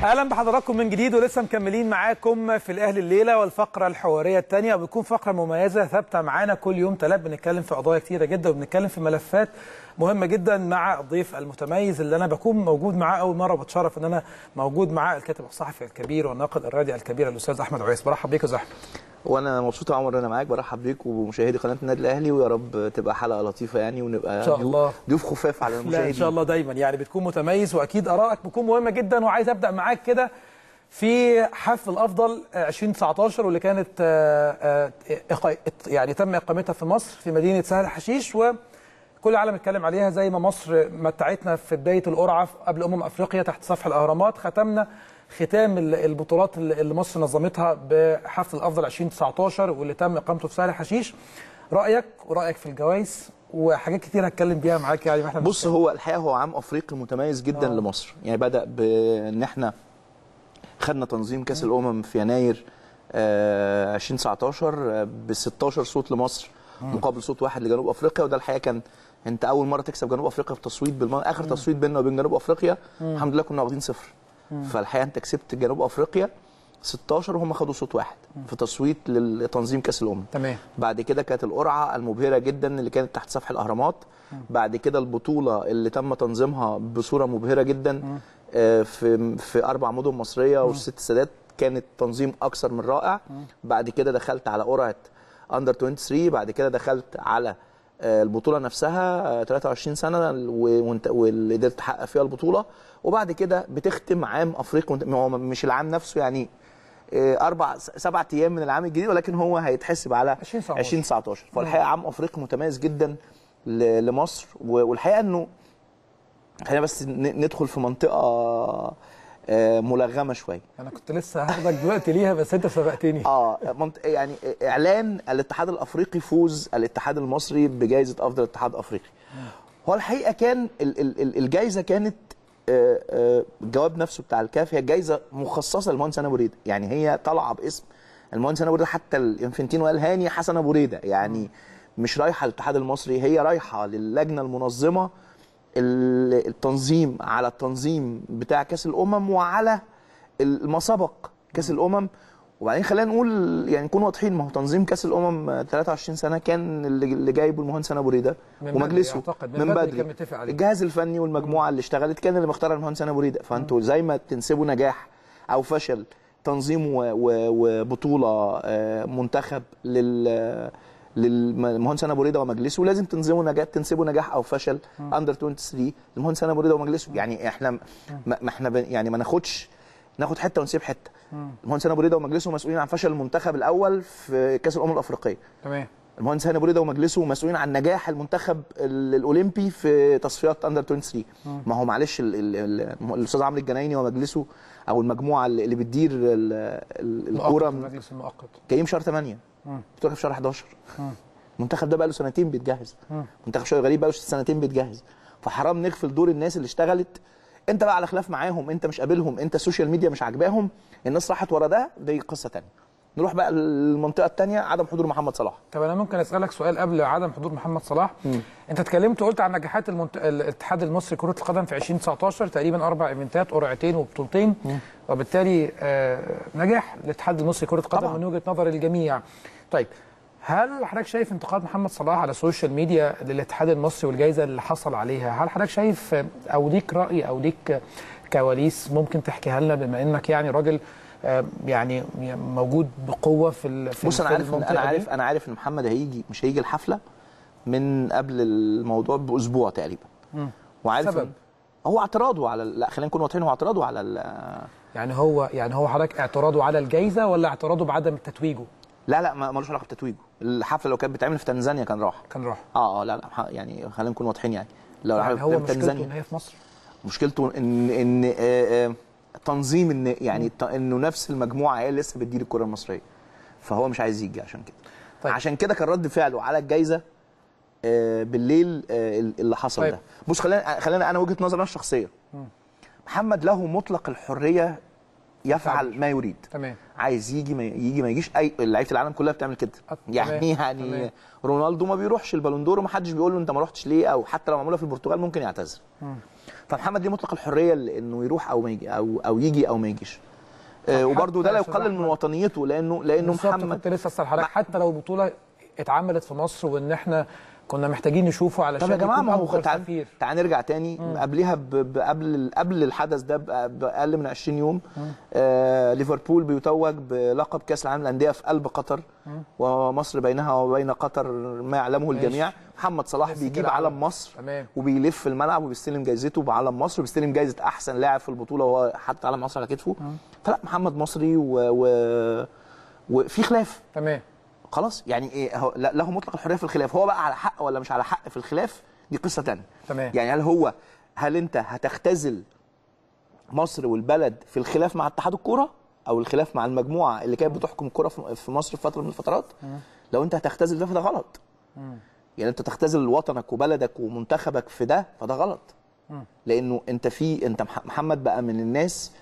اهلا بحضراتكم من جديد ولسه مكملين معاكم في الاهلي الليله والفقره الحواريه الثانيه وبتكون فقره مميزه ثابته معانا كل يوم ثلاث بنتكلم في قضايا كتيره جدا وبنتكلم في ملفات مهمه جدا مع الضيف المتميز اللي انا بكون موجود معاه اول مره وبتشرف ان انا موجود معاه الكاتب الصحفي الكبير والناقد الرياضي الكبير الاستاذ احمد عويس برحب بيك يا استاذ احمد وانا مبسوط يا عمر ان انا معاك برحب بيك ومشاهدي قناه النادي الاهلي ويا رب تبقى حلقه لطيفه يعني ونبقى إن شاء الله. ضيوف خفاف على لا المشاهدين ان شاء الله دايما يعني بتكون متميز واكيد ارائك بتكون مهمه جدا وعايز ابدا معاك كده في حفل الافضل 2019 واللي كانت آه، آه، إقا- يعني تم اقامتها في مصر في مدينه سهل حشيش وكل العالم اتكلم عليها زي ما مصر متعتنا في بدايه القرعه قبل امم افريقيا تحت سفح الاهرامات ختمنا ختام ال- البطولات اللي اللي مصر نظمتها بحفل الافضل 2019 واللي تم اقامته في سهل حشيش رايك ورايك في الجوائز وحاجات كتير هتكلم بيها معاك يعني واحنا بص هو الحقيقه هو عام افريقي متميز جدا آه. لمصر يعني بدا بان احنا خدنا تنظيم كاس الامم في يناير آه، 2019 ب 16 صوت لمصر مقابل صوت واحد لجنوب افريقيا وده الحقيقه كان انت اول مره تكسب جنوب افريقيا في تصويت بالم... اخر تصويت بيننا وبين جنوب افريقيا الحمد لله كنا واخدين صفر فالحقيقه انت كسبت جنوب افريقيا 16 وهم خدوا صوت واحد في تصويت لتنظيم كاس الامم تمام بعد كده كانت القرعه المبهره جدا اللي كانت تحت سفح الاهرامات بعد كده البطوله اللي تم تنظيمها بصوره مبهره جدا آه، في في اربع مدن مصريه وست سادات كانت تنظيم اكثر من رائع بعد كده دخلت على قرعه اندر 23 بعد كده دخلت على آه، البطوله نفسها آه، 23 سنه و- وانت واللي قدرت تحقق فيها البطوله وبعد كده بتختم عام افريقيا وانت- هو مش العام نفسه يعني آه، اربع سبع ايام من العام الجديد ولكن هو هيتحسب على 2019. 2019 فالحقيقه عام افريقيا متميز جدا ل- لمصر و- والحقيقه انه خلينا بس ن- ندخل في منطقه آه، ملغمه شويه انا كنت لسه هاخدك دلوقتي ليها بس انت سبقتني اه منط... يعني اعلان الاتحاد الافريقي فوز الاتحاد المصري بجائزه افضل اتحاد افريقي هو الحقيقه كان ال- ال- ال- الجائزه كانت آه، آه، الجواب نفسه بتاع الكاف هي جائزه مخصصه للمهندس انا بريده يعني هي طالعه باسم المهندس انا بريده حتى الانفنتينو قال هاني حسن ابو ريده يعني مش رايحه للاتحاد المصري هي رايحه للجنه المنظمه ال- التنظيم على التنظيم بتاع كاس الامم وعلى ما سبق كاس الامم وبعدين خلينا نقول يعني نكون واضحين ما هو تنظيم كاس الامم آه، 23 سنه كان اللي اللي جايبه المهندس انا ابو ريده من بدري ومجلسه أعتقد، من بدري كان متفق عليه. الجهاز الفني والمجموعه اللي اشتغلت كان اللي مختار المهندس انا ابو ريده فانتوا زي ما تنسبوا نجاح او فشل تنظيم و- و- وبطوله آه، منتخب لل للمهندس انا ابو ريده ومجلسه لازم تنظموا نجاح تنسبوا نجاح او فشل اندر 23 للمهندس انا ابو ريده ومجلسه يعني احنا ما ما احنا ب- يعني ما ناخدش ناخد حته ونسيب حته المهندس هاني ابو ريده ومجلسه مسؤولين عن فشل المنتخب الاول في كاس الامم الافريقيه تمام المهندس هاني ابو ريده ومجلسه مسؤولين عن نجاح المنتخب ال- الاولمبي في تصفيات اندر 23 ما هو معلش ال- ال- ال- الاستاذ عمرو الجنايني ومجلسه او المجموعه اللي اللي بتدير ال- ال- الكوره مؤقت، المجلس المؤقت جايين شهر 8 بتوقف شهر 11 المنتخب ده بقى له سنتين بيتجهز منتخب شويه غريب بقى له سنتين بيتجهز فحرام نغفل دور الناس اللي اشتغلت انت بقى على خلاف معاهم انت مش قابلهم انت السوشيال ميديا مش عاجباهم الناس راحت ورا ده دي قصه تانية نروح بقى للمنطقه الثانيه عدم حضور محمد صلاح طب انا ممكن اسالك سؤال قبل عدم حضور محمد صلاح انت اتكلمت وقلت عن نجاحات المنت... الاتحاد المصري لكره القدم في 2019 تقريبا اربع ايفنتات قرعتين وبطولتين وبالتالي آه نجاح الاتحاد المصري لكره القدم طبعاً. من وجهه نظر الجميع طيب هل حضرتك شايف انتقاد محمد صلاح على السوشيال ميديا للاتحاد المصري والجائزه اللي حصل عليها هل حضرتك شايف آه، او ليك راي او ليك كواليس ممكن تحكيها لنا بما انك يعني راجل آه، يعني موجود بقوه في ال- في بص انا في عارف إن المنطقة انا دي؟ عارف انا عارف ان محمد هيجي مش هيجي الحفله من قبل الموضوع باسبوع تقريبا وعارف سبب؟ إن- هو اعتراضه على لا خلينا نكون واضحين هو اعتراضه على ال- يعني هو يعني هو حضرتك اعتراضه على الجائزه ولا اعتراضه بعدم تتويجه؟ لا لا ما- ملوش علاقه بتتويجه الحفله لو كانت بتتعمل في تنزانيا كان راح كان راح اه اه لا لا ح- يعني خلينا نكون واضحين يعني لو يعني الحفلة هو بتتعمل في مشكلته ان هي في مصر مشكلته ان ان آه، آه، تنظيم ان يعني الت- انه نفس المجموعه هي اللي لسه بتدير الكره المصريه فهو مش عايز يجي عشان كده طيب. طيب. عشان كده كان رد فعله على الجائزه آه، بالليل آه، اللي حصل طيب. طيب. ده بص خلينا خلينا انا وجهه نظري انا الشخصيه محمد له مطلق الحريه يفعل ما يريد تمام عايز يجي ما يجي ما يجيش اي لعيبه العالم كلها بتعمل كده أه، يعني تمام، يعني تمام. رونالدو ما بيروحش البالون دور ومحدش بيقول له انت ما رحتش ليه او حتى لو معموله في البرتغال ممكن يعتذر فمحمد ليه مطلق الحريه انه يروح او ما يجي او او يجي او ما يجيش آه، طب وبرده ده حتى لا يا أستاذ يقلل من أحمد- وطنيته لانه لانه بالظبط محمد كنت لسه اسال حضرتك حتى لو بطوله اتعملت في مصر وان احنا كنا محتاجين نشوفه علشان طب يا جماعه يكون ما هو أفضل تعال سفير. تعال نرجع تاني قبلها ب- ب- قبل قبل الحدث ده ب- باقل من 20 يوم آه ليفربول بيتوج بلقب كاس العالم للانديه في قلب قطر ومصر بينها وبين قطر ما يعلمه ماشي. الجميع محمد صلاح بس بيجيب كده علم علم. مصر تمام وبيلف الملعب وبيستلم جايزته بعلم مصر وبيستلم جايزه احسن لاعب في البطوله وهو حاطط علم مصر على كتفه فلا محمد مصري و... و... وفي خلاف تمام خلاص يعني ايه هو لا- له مطلق الحريه في الخلاف هو بقى على حق ولا مش على حق في الخلاف دي قصه تانية تمام يعني هل هو هل انت هتختزل مصر والبلد في الخلاف مع اتحاد الكوره او الخلاف مع المجموعه اللي كانت بتحكم الكوره في في مصر في فتره من الفترات لو انت هتختزل ده فده غلط يعني انت تختزل وطنك وبلدك ومنتخبك في ده فده غلط لانه انت في انت مح- محمد بقى من الناس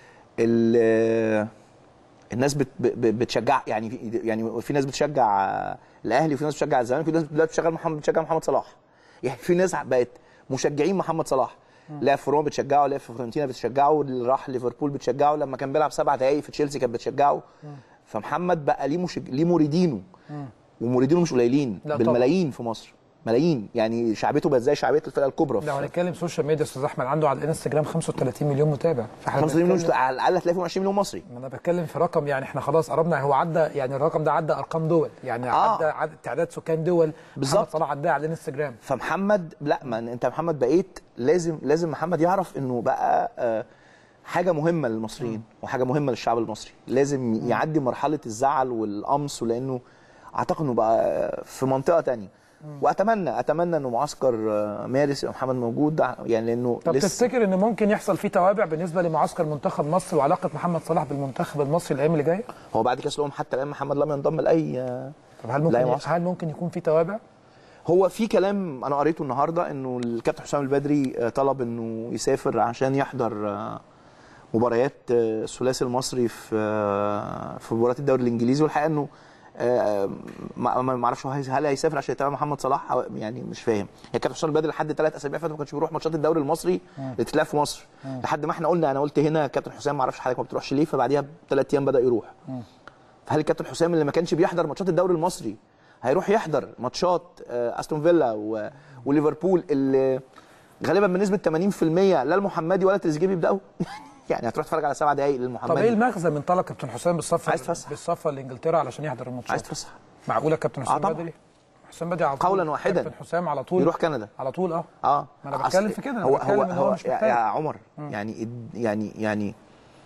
اللي الناس بت ب- بتشجع يعني في يعني في ناس بتشجع الاهلي وفي ناس بتشجع الزمالك وفي ناس دلوقتي بتشجع محمد بتشجع محمد صلاح يعني في ناس بقت مشجعين محمد صلاح لعب في روما بتشجعه لعب في فيورنتينا بتشجعه اللي راح ليفربول بتشجعه لما كان بيلعب سبع دقايق في تشيلسي كانت بتشجعه فمحمد بقى ليه مشج... ليه مريدينه ومريدينه مش قليلين لا طبعا. بالملايين في مصر ملايين يعني شعبيته بقت زي شعبيه الفرقه الكبرى لو هنتكلم سوشيال ميديا استاذ احمد عنده على الانستجرام 35 مليون متابع فاحنا 35 مليون بنتكلم- على الاقل هتلاقي فيهم 20 مليون مصري ما انا بتكلم في رقم يعني احنا خلاص قربنا هو عدى يعني الرقم ده عدى ارقام دول يعني آه. عدى عدد تعداد سكان دول بالظبط. محمد صلاح عداه على الانستجرام فمحمد لا ما انت محمد بقيت لازم لازم محمد يعرف انه بقى آه، حاجه مهمه للمصريين وحاجه مهمه للشعب المصري لازم يعدي مرحله الزعل والقمص لانه اعتقد انه بقى في منطقه تانية واتمنى اتمنى انه معسكر آه، مارس يبقى محمد موجود يعني لانه طب لسه تفتكر ان ممكن يحصل فيه توابع بالنسبه لمعسكر منتخب مصر وعلاقه محمد صلاح بالمنتخب المصري الايام اللي جايه؟ هو بعد كاس الامم حتى الان محمد لم ينضم لاي آه، طب هل لا ممكن يا معسكر. هل ممكن يكون في توابع؟ هو في كلام انا قريته النهارده انه الكابتن حسام البدري آه، طلب انه يسافر عشان يحضر آه، مباريات آه، الثلاثي المصري في آه، في مباريات الدوري الانجليزي والحقيقه انه آه، ما ما- ما اعرفش هو هي- هل هيسافر عشان يتابع محمد صلاح أو يعني مش فاهم يعني الكابتن حسام البدري لحد ثلاث اسابيع فاتوا ما كانش بيروح ماتشات الدوري المصري اللي بتتلعب في مصر لحد ما احنا قلنا انا قلت هنا كابتن حسام ما اعرفش حضرتك ما بتروحش ليه فبعديها بثلاث ايام بدا يروح فهل الكابتن حسام اللي ما كانش بيحضر ماتشات الدوري المصري هيروح يحضر ماتشات آه، استون فيلا و- وليفربول اللي غالبا بنسبه 80% لا المحمدي ولا تريزيجيه بيبداوا يعني هتروح تتفرج على سبع دقائق طب ايه للمحمدي المغزى من طلب كابتن حسام بالسفر عايز تفسح. بالسفر لانجلترا علشان يحضر الماتشات؟ عايز تفسح معقوله كابتن حسام طبعا. بدري؟ حسام بدري على طول قولاً واحداً. كابتن حسام على طول يروح كندا على طول اه اه ما أنا أصل بتكلم في كده، أنا هو بتكلم هو إن هو هو مش يا, محتاج. يا عمر يعني يعني يعني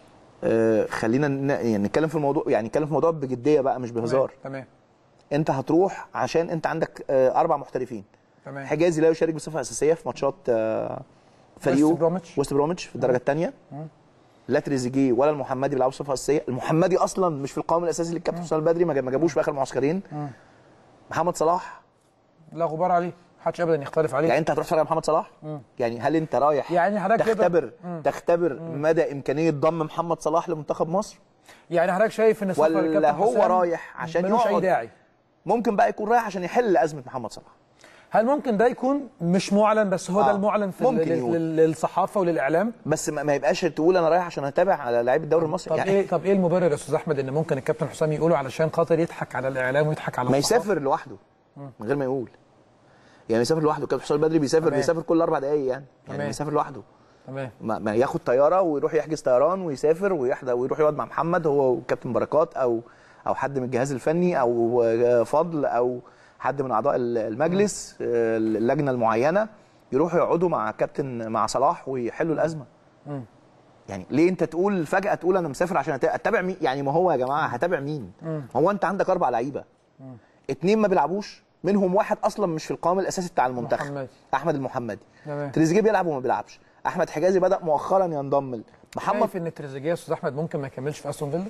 آه خلينا ن- يعني نتكلم في الموضوع يعني نتكلم في الموضوع بجديه بقى مش بهزار تمام انت هتروح عشان انت عندك آه اربع محترفين تمام حجازي لا يشارك بصفه اساسيه في ماتشات آه، فريقه ويست بروميتش. ويست بروميتش في الدرجه الثانيه لا تريزيجيه ولا المحمدي بيلعبوا بصفه اساسيه المحمدي اصلا مش في القائم الاساسي للكابتن حسام البدري ما جا- ما جابوش في اخر معسكرين محمد صلاح لا غبار عليه محدش ابدا يختلف عليه يعني انت هتروح تتفرج على محمد صلاح يعني هل انت رايح يعني حضرتك تقدر- تختبر تختبر مدى امكانيه ضم محمد صلاح لمنتخب مصر يعني حضرتك شايف ان سفر ولا الكابتن هو حسام رايح عشان ملوش اي يقعد؟ داعي ممكن بقى يكون رايح عشان يحل ازمه محمد صلاح هل ممكن ده يكون مش معلن بس هو ده آه، المعلن في ممكن لل- يقول. لل- للصحافه وللاعلام بس ما ما يبقاش تقول انا رايح عشان اتابع على لعيب الدوري المصري طب يعني ايه طب ايه المبرر يا استاذ احمد ان ممكن الكابتن حسام يقوله علشان خاطر يضحك على الاعلام ويضحك على ما الصحافة؟ يسافر لوحده من غير ما يقول يعني يسافر لوحده كابتن حسام البدري بيسافر تمام. بيسافر كل اربع دقائق يعني يعني تمام. بيسافر لوحده تمام ما, ما ياخد طياره ويروح يحجز طيران ويسافر ويحضر ويروح يقعد مع محمد هو وكابتن بركات او او حد من الجهاز الفني او آه، فضل او حد من اعضاء ال- المجلس آه، اللجنه المعينه يروحوا يقعدوا مع كابتن مع صلاح ويحلوا الازمه مم. يعني ليه انت تقول فجاه تقول انا مسافر عشان أت- اتابع مين يعني ما هو يا جماعه هتابع مين هو انت عندك اربع لعيبه اتنين ما بيلعبوش منهم واحد اصلا مش في القائم الاساسي بتاع المنتخب محمدي. احمد المحمدي تمام تريزيجيه بيلعب وما بيلعبش احمد حجازي بدا مؤخرا ينضم ل- محمد شايف ان تريزيجيه يا استاذ احمد ممكن ما يكملش في استون فيلا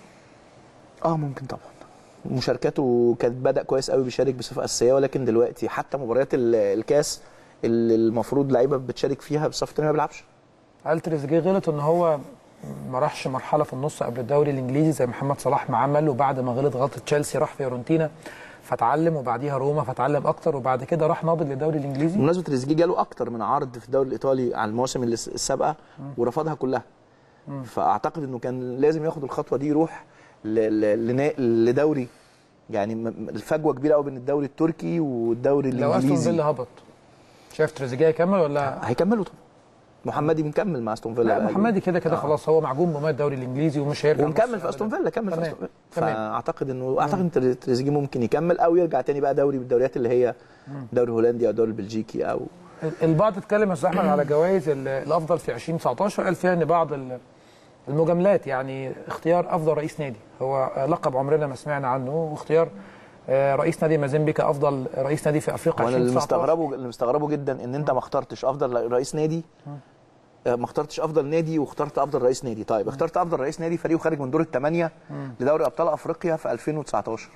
اه ممكن طبعا مشاركاته كانت بدا كويس قوي بيشارك بصفه اساسيه ولكن دلوقتي حتى مباريات ال- الكاس اللي المفروض لعيبه بتشارك فيها بصفه تانية ما بيلعبش هل تريزيجيه غلط ان هو ما راحش مرحله في النص قبل الدوري الانجليزي زي محمد صلاح ما عمل وبعد ما غلط غلطه تشيلسي راح فيورنتينا فتعلم وبعديها روما فتعلم اكتر وبعد كده راح ناضل للدوري الانجليزي بمناسبه تريزيجيه جاله اكتر من عرض في الدوري الايطالي على المواسم اللي الس- السابقه ورفضها كلها فاعتقد انه كان لازم ياخد الخطوه دي يروح ل- ل- لنا- لدوري يعني م- م- الفجوه كبيره قوي بين الدوري التركي والدوري لو استون الانجليزي فيلا هبط شايف تريزيجيه يكمل ولا هيكملوا طبعا محمدي بنكمل مع استون فيلا لا بقى. محمدي كده كده خلاص هو معجون بميه الدوري الانجليزي ومش هيرجع ومكمل نص في استون فيلا كمل في تمام. استون تمام. فيلا فاعتقد انه اعتقد ان تري- تريزيجيه ممكن يكمل او يرجع تاني بقى دوري بالدوريات اللي هي دوري هولندي او دوري البلجيكي او البعض اتكلم يا استاذ احمد على جوائز ال- الافضل في 2019 قال فيها ان بعض ال- المجاملات يعني اختيار افضل رئيس نادي هو لقب عمرنا ما سمعنا عنه واختيار آه، رئيس نادي مازيمبي كافضل رئيس نادي في افريقيا وانا اللي 2019 مستغربه اللي مستغربه جدا ان انت ما اخترتش افضل رئيس نادي آه، ما اخترتش افضل نادي واخترت افضل رئيس نادي طيب اخترت افضل رئيس نادي فريقه خارج من دور الثمانيه لدوري ابطال افريقيا في 2019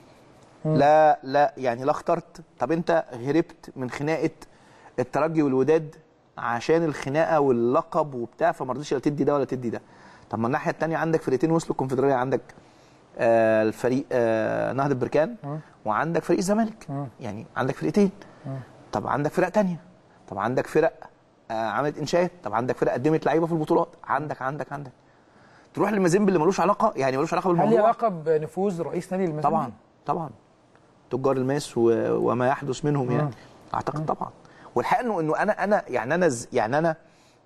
لا لا يعني لا اخترت طب انت هربت من خناقه الترجي والوداد عشان الخناقه واللقب وبتاع فما رضيتش لا تدي ده ولا تدي ده طب ما الناحيه الثانيه عندك فرقتين وصلوا الكونفدراليه عندك آه الفريق آه نهضه بركان وعندك فريق الزمالك يعني عندك فرقتين طب عندك فرق تانية طب عندك فرق آه عملت انشاءات طب عندك فرق قدمت لعيبه في البطولات عندك عندك عندك تروح لمازيمبي اللي ملوش علاقه يعني ملوش علاقه هل بالموضوع ليه علاقه بنفوذ رئيس نادي المازيمبي؟ طبعا طبعا تجار الماس و... وما يحدث منهم يعني اعتقد طبعا والحقيقه انه انه انا انا يعني انا ز- يعني انا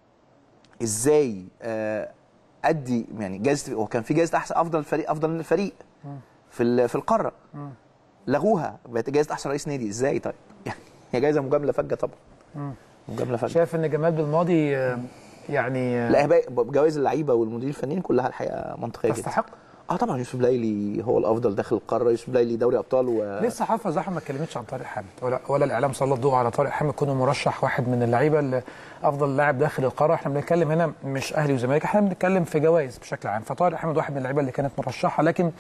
ازاي آه، ادي يعني جائزه هو كان في جائزه احسن افضل فريق افضل من الفريق في ال- في القاره لغوها بقت جائزه احسن رئيس نادي ازاي طيب يعني هي جائزه مجامله فجه طبعا مجامله فجه شايف ان جمال بالماضي آه، يعني آه، لا هي بقى- جوائز اللعيبه والمدير الفنيين كلها الحقيقه منطقيه جدا تستحق اه طبعا يوسف بلايلي هو الافضل داخل القاره يوسف بلايلي دوري ابطال و... لسه حافظ زحمه ما اتكلمتش عن طارق حامد ولا ولا الاعلام سلط الضوء على طارق حامد كونه مرشح واحد من اللعيبه اللي افضل لاعب داخل القاره احنا بنتكلم هنا مش اهلي وزمالك احنا بنتكلم في جوائز بشكل عام فطارق حامد واحد من اللعيبه اللي كانت مرشحه لكن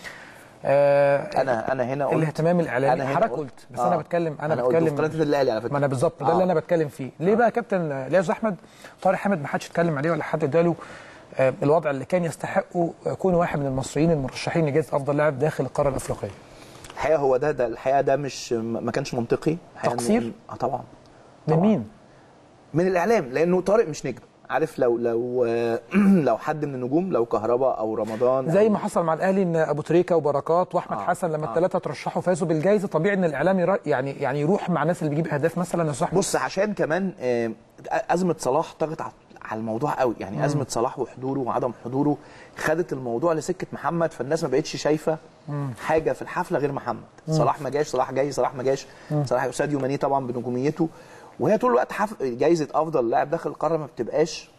آه انا انا هنا قلت الاهتمام الاعلامي أنا هنا حضرتك قلت. قلت بس آه. انا بتكلم انا, أنا قلت في بتكلم قناه الاهلي على فكره ما انا بالظبط ده آه. اللي انا بتكلم فيه ليه بقى يا كابتن الياس احمد طارق حامد ما حدش اتكلم عليه ولا حد اداله آه، الوضع اللي كان يستحقه آه، كونه واحد من المصريين المرشحين لجائزه افضل لاعب داخل القاره الافريقيه الحقيقه هو ده ده الحقيقه ده مش ما كانش منطقي الحقيقة إنه- تقصير؟ اه طبعا من طبعاً. مين؟ من الاعلام لانه طارق مش نجم عارف لو لو لو حد من النجوم لو كهربا او رمضان زي أو ما حصل مع الاهلي ان ابو تريكه وبركات واحمد آه، حسن لما آه. الثلاثه ترشحوا فازوا بالجائزه طبيعي ان الاعلام يرا- يعني يعني يروح مع الناس اللي بيجيب اهداف مثلا يا صاحبي بص عشان كمان آه، ازمه صلاح طغت على على الموضوع قوي يعني ازمه صلاح وحضوره وعدم حضوره خدت الموضوع لسكه محمد فالناس ما بقتش شايفه حاجه في الحفله غير محمد صلاح ما جاش صلاح جاي صلاح ما جاش صلاح ساديو ماني طبعا بنجوميته وهي طول الوقت حف... جايزه افضل لاعب داخل القاره ما بتبقاش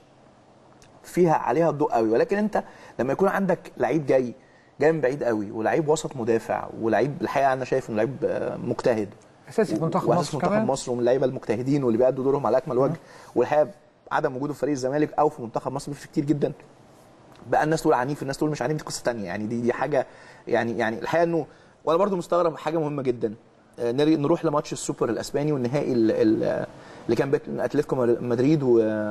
فيها عليها الضوء قوي ولكن انت لما يكون عندك لعيب جاي جاي من بعيد قوي ولعيب وسط مدافع ولعيب الحقيقه انا شايف انه لعيب آه، مجتهد اساسي في منتخب وأساس مصر منتخب كمان مصر ومن اللعيبه المجتهدين واللي بيأدوا دورهم على اكمل وجه والحقيقه عدم وجوده في فريق الزمالك او في منتخب مصر بيفرق كتير جدا بقى الناس تقول عنيف الناس تقول مش عنيف دي قصه ثانيه يعني دي دي حاجه يعني يعني الحقيقه انه وانا برضو مستغرب حاجه مهمه جدا آه، نري- نروح لماتش السوبر الاسباني والنهائي ال- ال- اللي كان بين اتلتيكو مدريد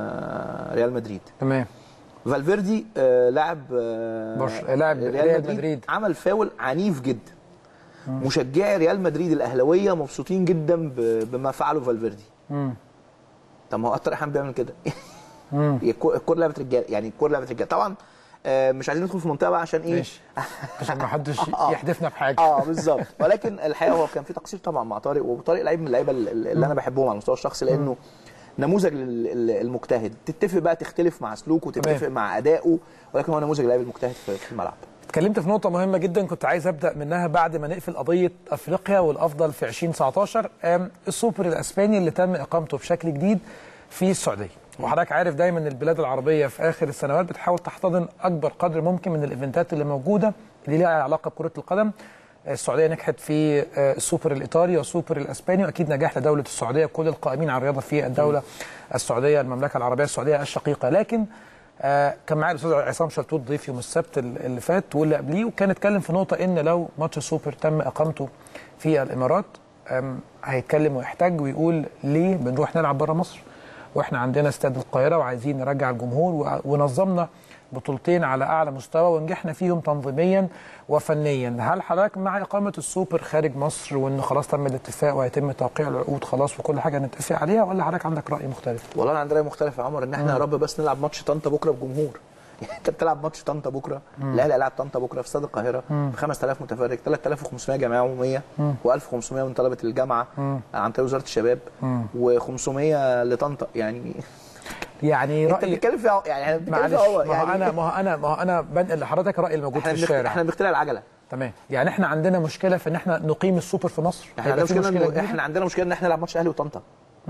وريال مدريد تمام فالفيردي آه، لاعب آه، برش- لاعب ريال مدريد. عمل فاول عنيف جدا مشجعي ريال مدريد الاهلاويه مبسوطين جدا ب- بما فعله فالفيردي مم. طب ما هو اكتر حد بيعمل كده مم. هي الكو- الكوره لعبه رجال يعني الكوره لعبه رجال طبعا آه، مش عايزين ندخل في منطقه بقى عشان ايه ماشي عشان ما حدش آه. يحدفنا بحاجه اه بالظبط ولكن الحقيقه هو كان في تقصير طبعا مع طارق وطارق لعيب من اللعيبه اللي اللي انا بحبهم على المستوى الشخصي لانه نموذج لل- لل- المجتهد تتفق بقى تختلف مع سلوكه وتتفق تمام. مع ادائه ولكن هو نموذج اللعيب المجتهد في في الملعب اتكلمت في نقطة مهمة جدا كنت عايز ابدا منها بعد ما نقفل قضية افريقيا والافضل في 2019 آم، السوبر الاسباني اللي تم اقامته بشكل جديد في السعودية وحضرتك عارف دايما البلاد العربية في اخر السنوات بتحاول تحتضن اكبر قدر ممكن من الايفنتات اللي موجودة اللي لها علاقة بكرة القدم السعودية نجحت في آه، السوبر الإيطالي والسوبر الأسباني وأكيد نجاح لدولة السعودية كل القائمين على الرياضة في الدولة السعودية المملكة العربية السعودية الشقيقة لكن آه، كان معايا الاستاذ عصام شلتوت ضيف يوم السبت اللي فات واللي قبليه وكان اتكلم في نقطه ان لو ماتش السوبر تم اقامته في الامارات آم، هيتكلم ويحتاج ويقول ليه بنروح نلعب بره مصر واحنا عندنا استاد القاهره وعايزين نرجع الجمهور و- ونظمنا بطولتين على اعلى مستوى ونجحنا فيهم تنظيميا وفنيا هل حضرتك مع اقامه السوبر خارج مصر وان خلاص تم الاتفاق وهيتم توقيع العقود خلاص وكل حاجه نتفق عليها ولا حضرتك عندك راي مختلف والله انا عندي راي مختلف يا عمر ان احنا يا رب بس نلعب ماتش طنطا بكره بجمهور يعني انت بتلعب ماتش طنطا بكره الاهلي هيلعب طنطا بكره في استاد القاهره ب 5000 متفرج 3500 جمعيه عموميه و1500 من طلبه الجامعه عن طريق وزاره الشباب و500 لطنطا يعني يعني انت رايي بتتكلم في يعني احنا بنتكلم معلش في هو ما هو انا ما هو انا ما هو انا بنقل لحضرتك رايي الموجود احنا في بنخ- الشارع احنا بنخترع العجله تمام يعني احنا عندنا مشكله في ان احنا نقيم السوبر في مصر احنا هيبقى عندنا في مشكله كبيرة؟ إن احنا عندنا مشكله ان احنا نلعب ماتش اهلي وطنطا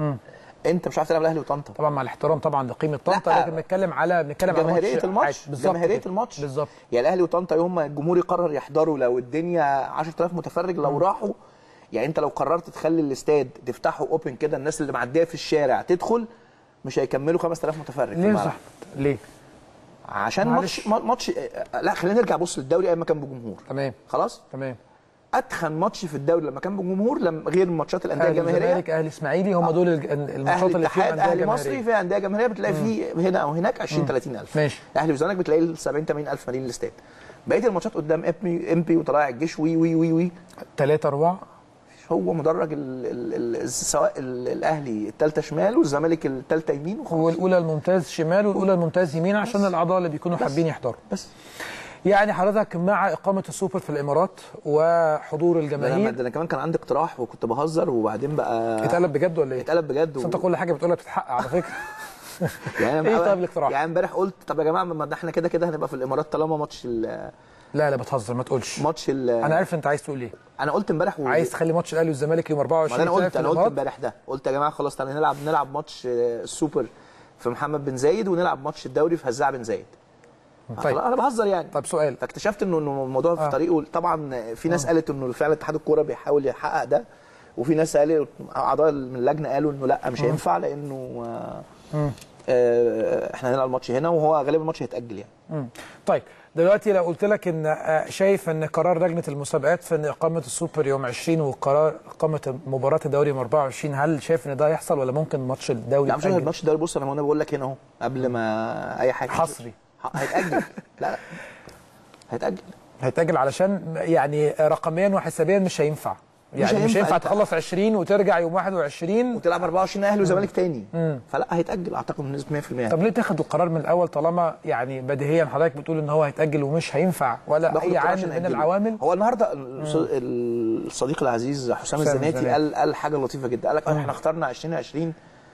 انت مش عارف تلعب الاهلي وطنطا طبعا مع الاحترام طبعا لقيمه طنطا لا. لكن بنتكلم على بنتكلم على جماهيريه ماتش الماتش عادي. بالظبط جماهيريه كده. الماتش بالظبط يعني الاهلي وطنطا يوم ما الجمهور يقرر يحضروا لو الدنيا 10000 متفرج لو راحوا يعني انت لو قررت تخلي الاستاد تفتحه اوبن كده الناس اللي معديه في الشارع تدخل مش هيكملوا 5000 متفرج في ليه يا الملعب. صاحبي ليه عشان معلش. ماتش ماتش آه، لا خلينا نرجع بص للدوري ايام ما كان بجمهور تمام خلاص تمام اتخن ماتش في الدوري لما كان بجمهور لما غير ماتشات الانديه اهلي الجماهيريه الزمالك اهلي اسماعيلي هم دول الج- الماتشات اهلي اللي فيهم اتحاد انديه اهلي مصري جماهيريه في انديه جماهيريه بتلاقي فيه هنا او هناك 20 30 الف ماشي. اهلي وزمالك بتلاقي ال 70 80 الف مالين الاستاد بقيه الماتشات قدام امبي امبي وطلائع الجيش وي وي وي وي ثلاثة أربعة هو مدرج ال ال ال سواء ال الاهلي الثالثه شمال والزمالك الثالثه يمين وخلاص والأولى الممتاز شمال والأولى الممتاز يمين عشان الأعضاء اللي بيكونوا حابين يحضروا بس يعني حضرتك مع إقامة السوبر في الإمارات وحضور ده انا الجماهير ده انا كمان كان عندي اقتراح وكنت بهزر وبعدين بقى اتقلب بجد ولا إيه؟ اتقلب بجد بس أنت كل حاجة بتقولها بتتحقق على فكرة يعني إيه أنا- طيب الاقتراح؟ يعني امبارح قلت طب يا جماعه ما ده احنا كده كده هنبقى في الامارات طالما ماتش ال لا لا بتهزر ما تقولش ماتش ال أنا عارف أنت عايز تقول إيه انا قلت امبارح و... عايز تخلي ماتش الأهلي والزمالك يوم ما 24 ده انا تلعب قلت في انا قلت الإمارات. امبارح ده قلت يا جماعه خلاص تعالى نلعب نلعب ماتش آه، السوبر في محمد بن زايد ونلعب ماتش الدوري في هزاع بن زايد طيب. طيب. انا بهزر يعني طب سؤال فاكتشفت انه إنه الموضوع في آه. طريقه طبعا في ناس قالت انه فعلا اتحاد الكوره بيحاول يحقق ده وفي ناس قالوا اعضاء من اللجنه قالوا انه لا مش هينفع لانه آه، آه، احنا هنلعب الماتش هنا وهو غالبا الماتش هيتاجل يعني مم. طيب دلوقتي لو قلت لك ان آه، شايف ان قرار لجنه المسابقات في ان اقامه السوبر يوم 20 وقرار اقامه مباراه الدوري يوم 24 هل شايف ان ده يحصل ولا ممكن ماتش الدوري لا مش يتأجل؟ الماتش الدوري بص انا انا بقول لك هنا اهو قبل ما اي حاجه حصري. ح- هيتاجل لا لا هيتاجل هيتاجل علشان يعني رقميا وحسابيا مش هينفع يعني مش هينفع. هينفع أنت- تخلص 20 وترجع يوم 21 وتلعب 24 اهلي وزمالك تاني فلا هيتاجل اعتقد بنسبه 100% يعني. طب ليه تاخد القرار من الاول طالما يعني بديهيا حضرتك بتقول ان هو هيتاجل ومش هينفع ولا باخد اي القرار عامل عشان من أجله. العوامل هو النهارده الص- الصديق العزيز حسام حسام الزناتي الزناتي. قال قال حاجه لطيفه جدا قال لك احنا اخترنا 2020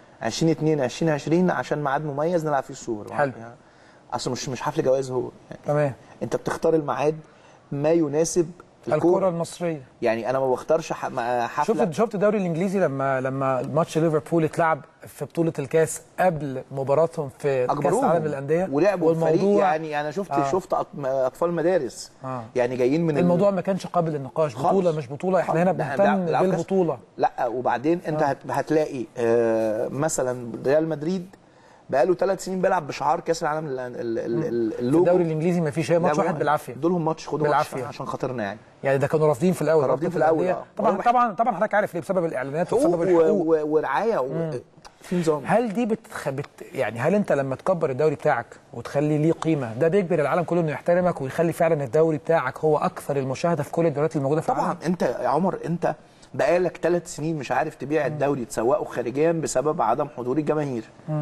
2022 2020 عشان ميعاد مميز نلعب فيه السوبر حلو. يعني اصل مش مش حفل جواز هو يعني تمام انت بتختار الميعاد ما يناسب الكره الكوره المصريه يعني انا ما بختارش ح- ما- حفله شفت شفت الدوري الانجليزي لما لما ماتش ليفربول اتلعب في بطوله الكاس قبل مباراتهم في كاس اجبروهم العالم للانديه ولعبوا الفريق والموضوع يعني انا شفت آه. آه. شفت أط- اطفال مدارس آه. آه. يعني جايين من ال- الموضوع ما كانش قابل للنقاش خالص. بطوله مش بطوله احنا هنا ده إحنا بنهتم بنلعب- بنلعب كاس. بالبطوله لا وبعدين انت هت- هتلاقي آه، مثلا ريال مدريد بقاله ثلاث سنين بيلعب بشعار كاس العالم ال- ال- ال- ال- في اللوجو الدوري الانجليزي ما فيش هي ماتش لعبوا واحد بالعافيه دولهم ماتش خدوا بالعافية. ماتش عشان خاطرنا يعني يعني ده كانوا رافضين في الاول كانوا رافضين رابطة في الأول، الأندية. آه. طبعا وأنا طبعا طبعا حضرتك عارف ليه بسبب الاعلانات حقوق وبسبب و- الحقوق و- ورعايه و... في نظام هل دي بتخ... بت... يعني هل انت لما تكبر الدوري بتاعك وتخلي ليه قيمه ده بيجبر العالم كله انه يحترمك ويخلي فعلا الدوري بتاعك هو اكثر المشاهده في كل الدوريات الموجوده في طبعا العالم انت يا عمر انت بقالك ثلاث سنين مش عارف تبيع الدوري تسوقه خارجيا بسبب عدم حضور الجماهير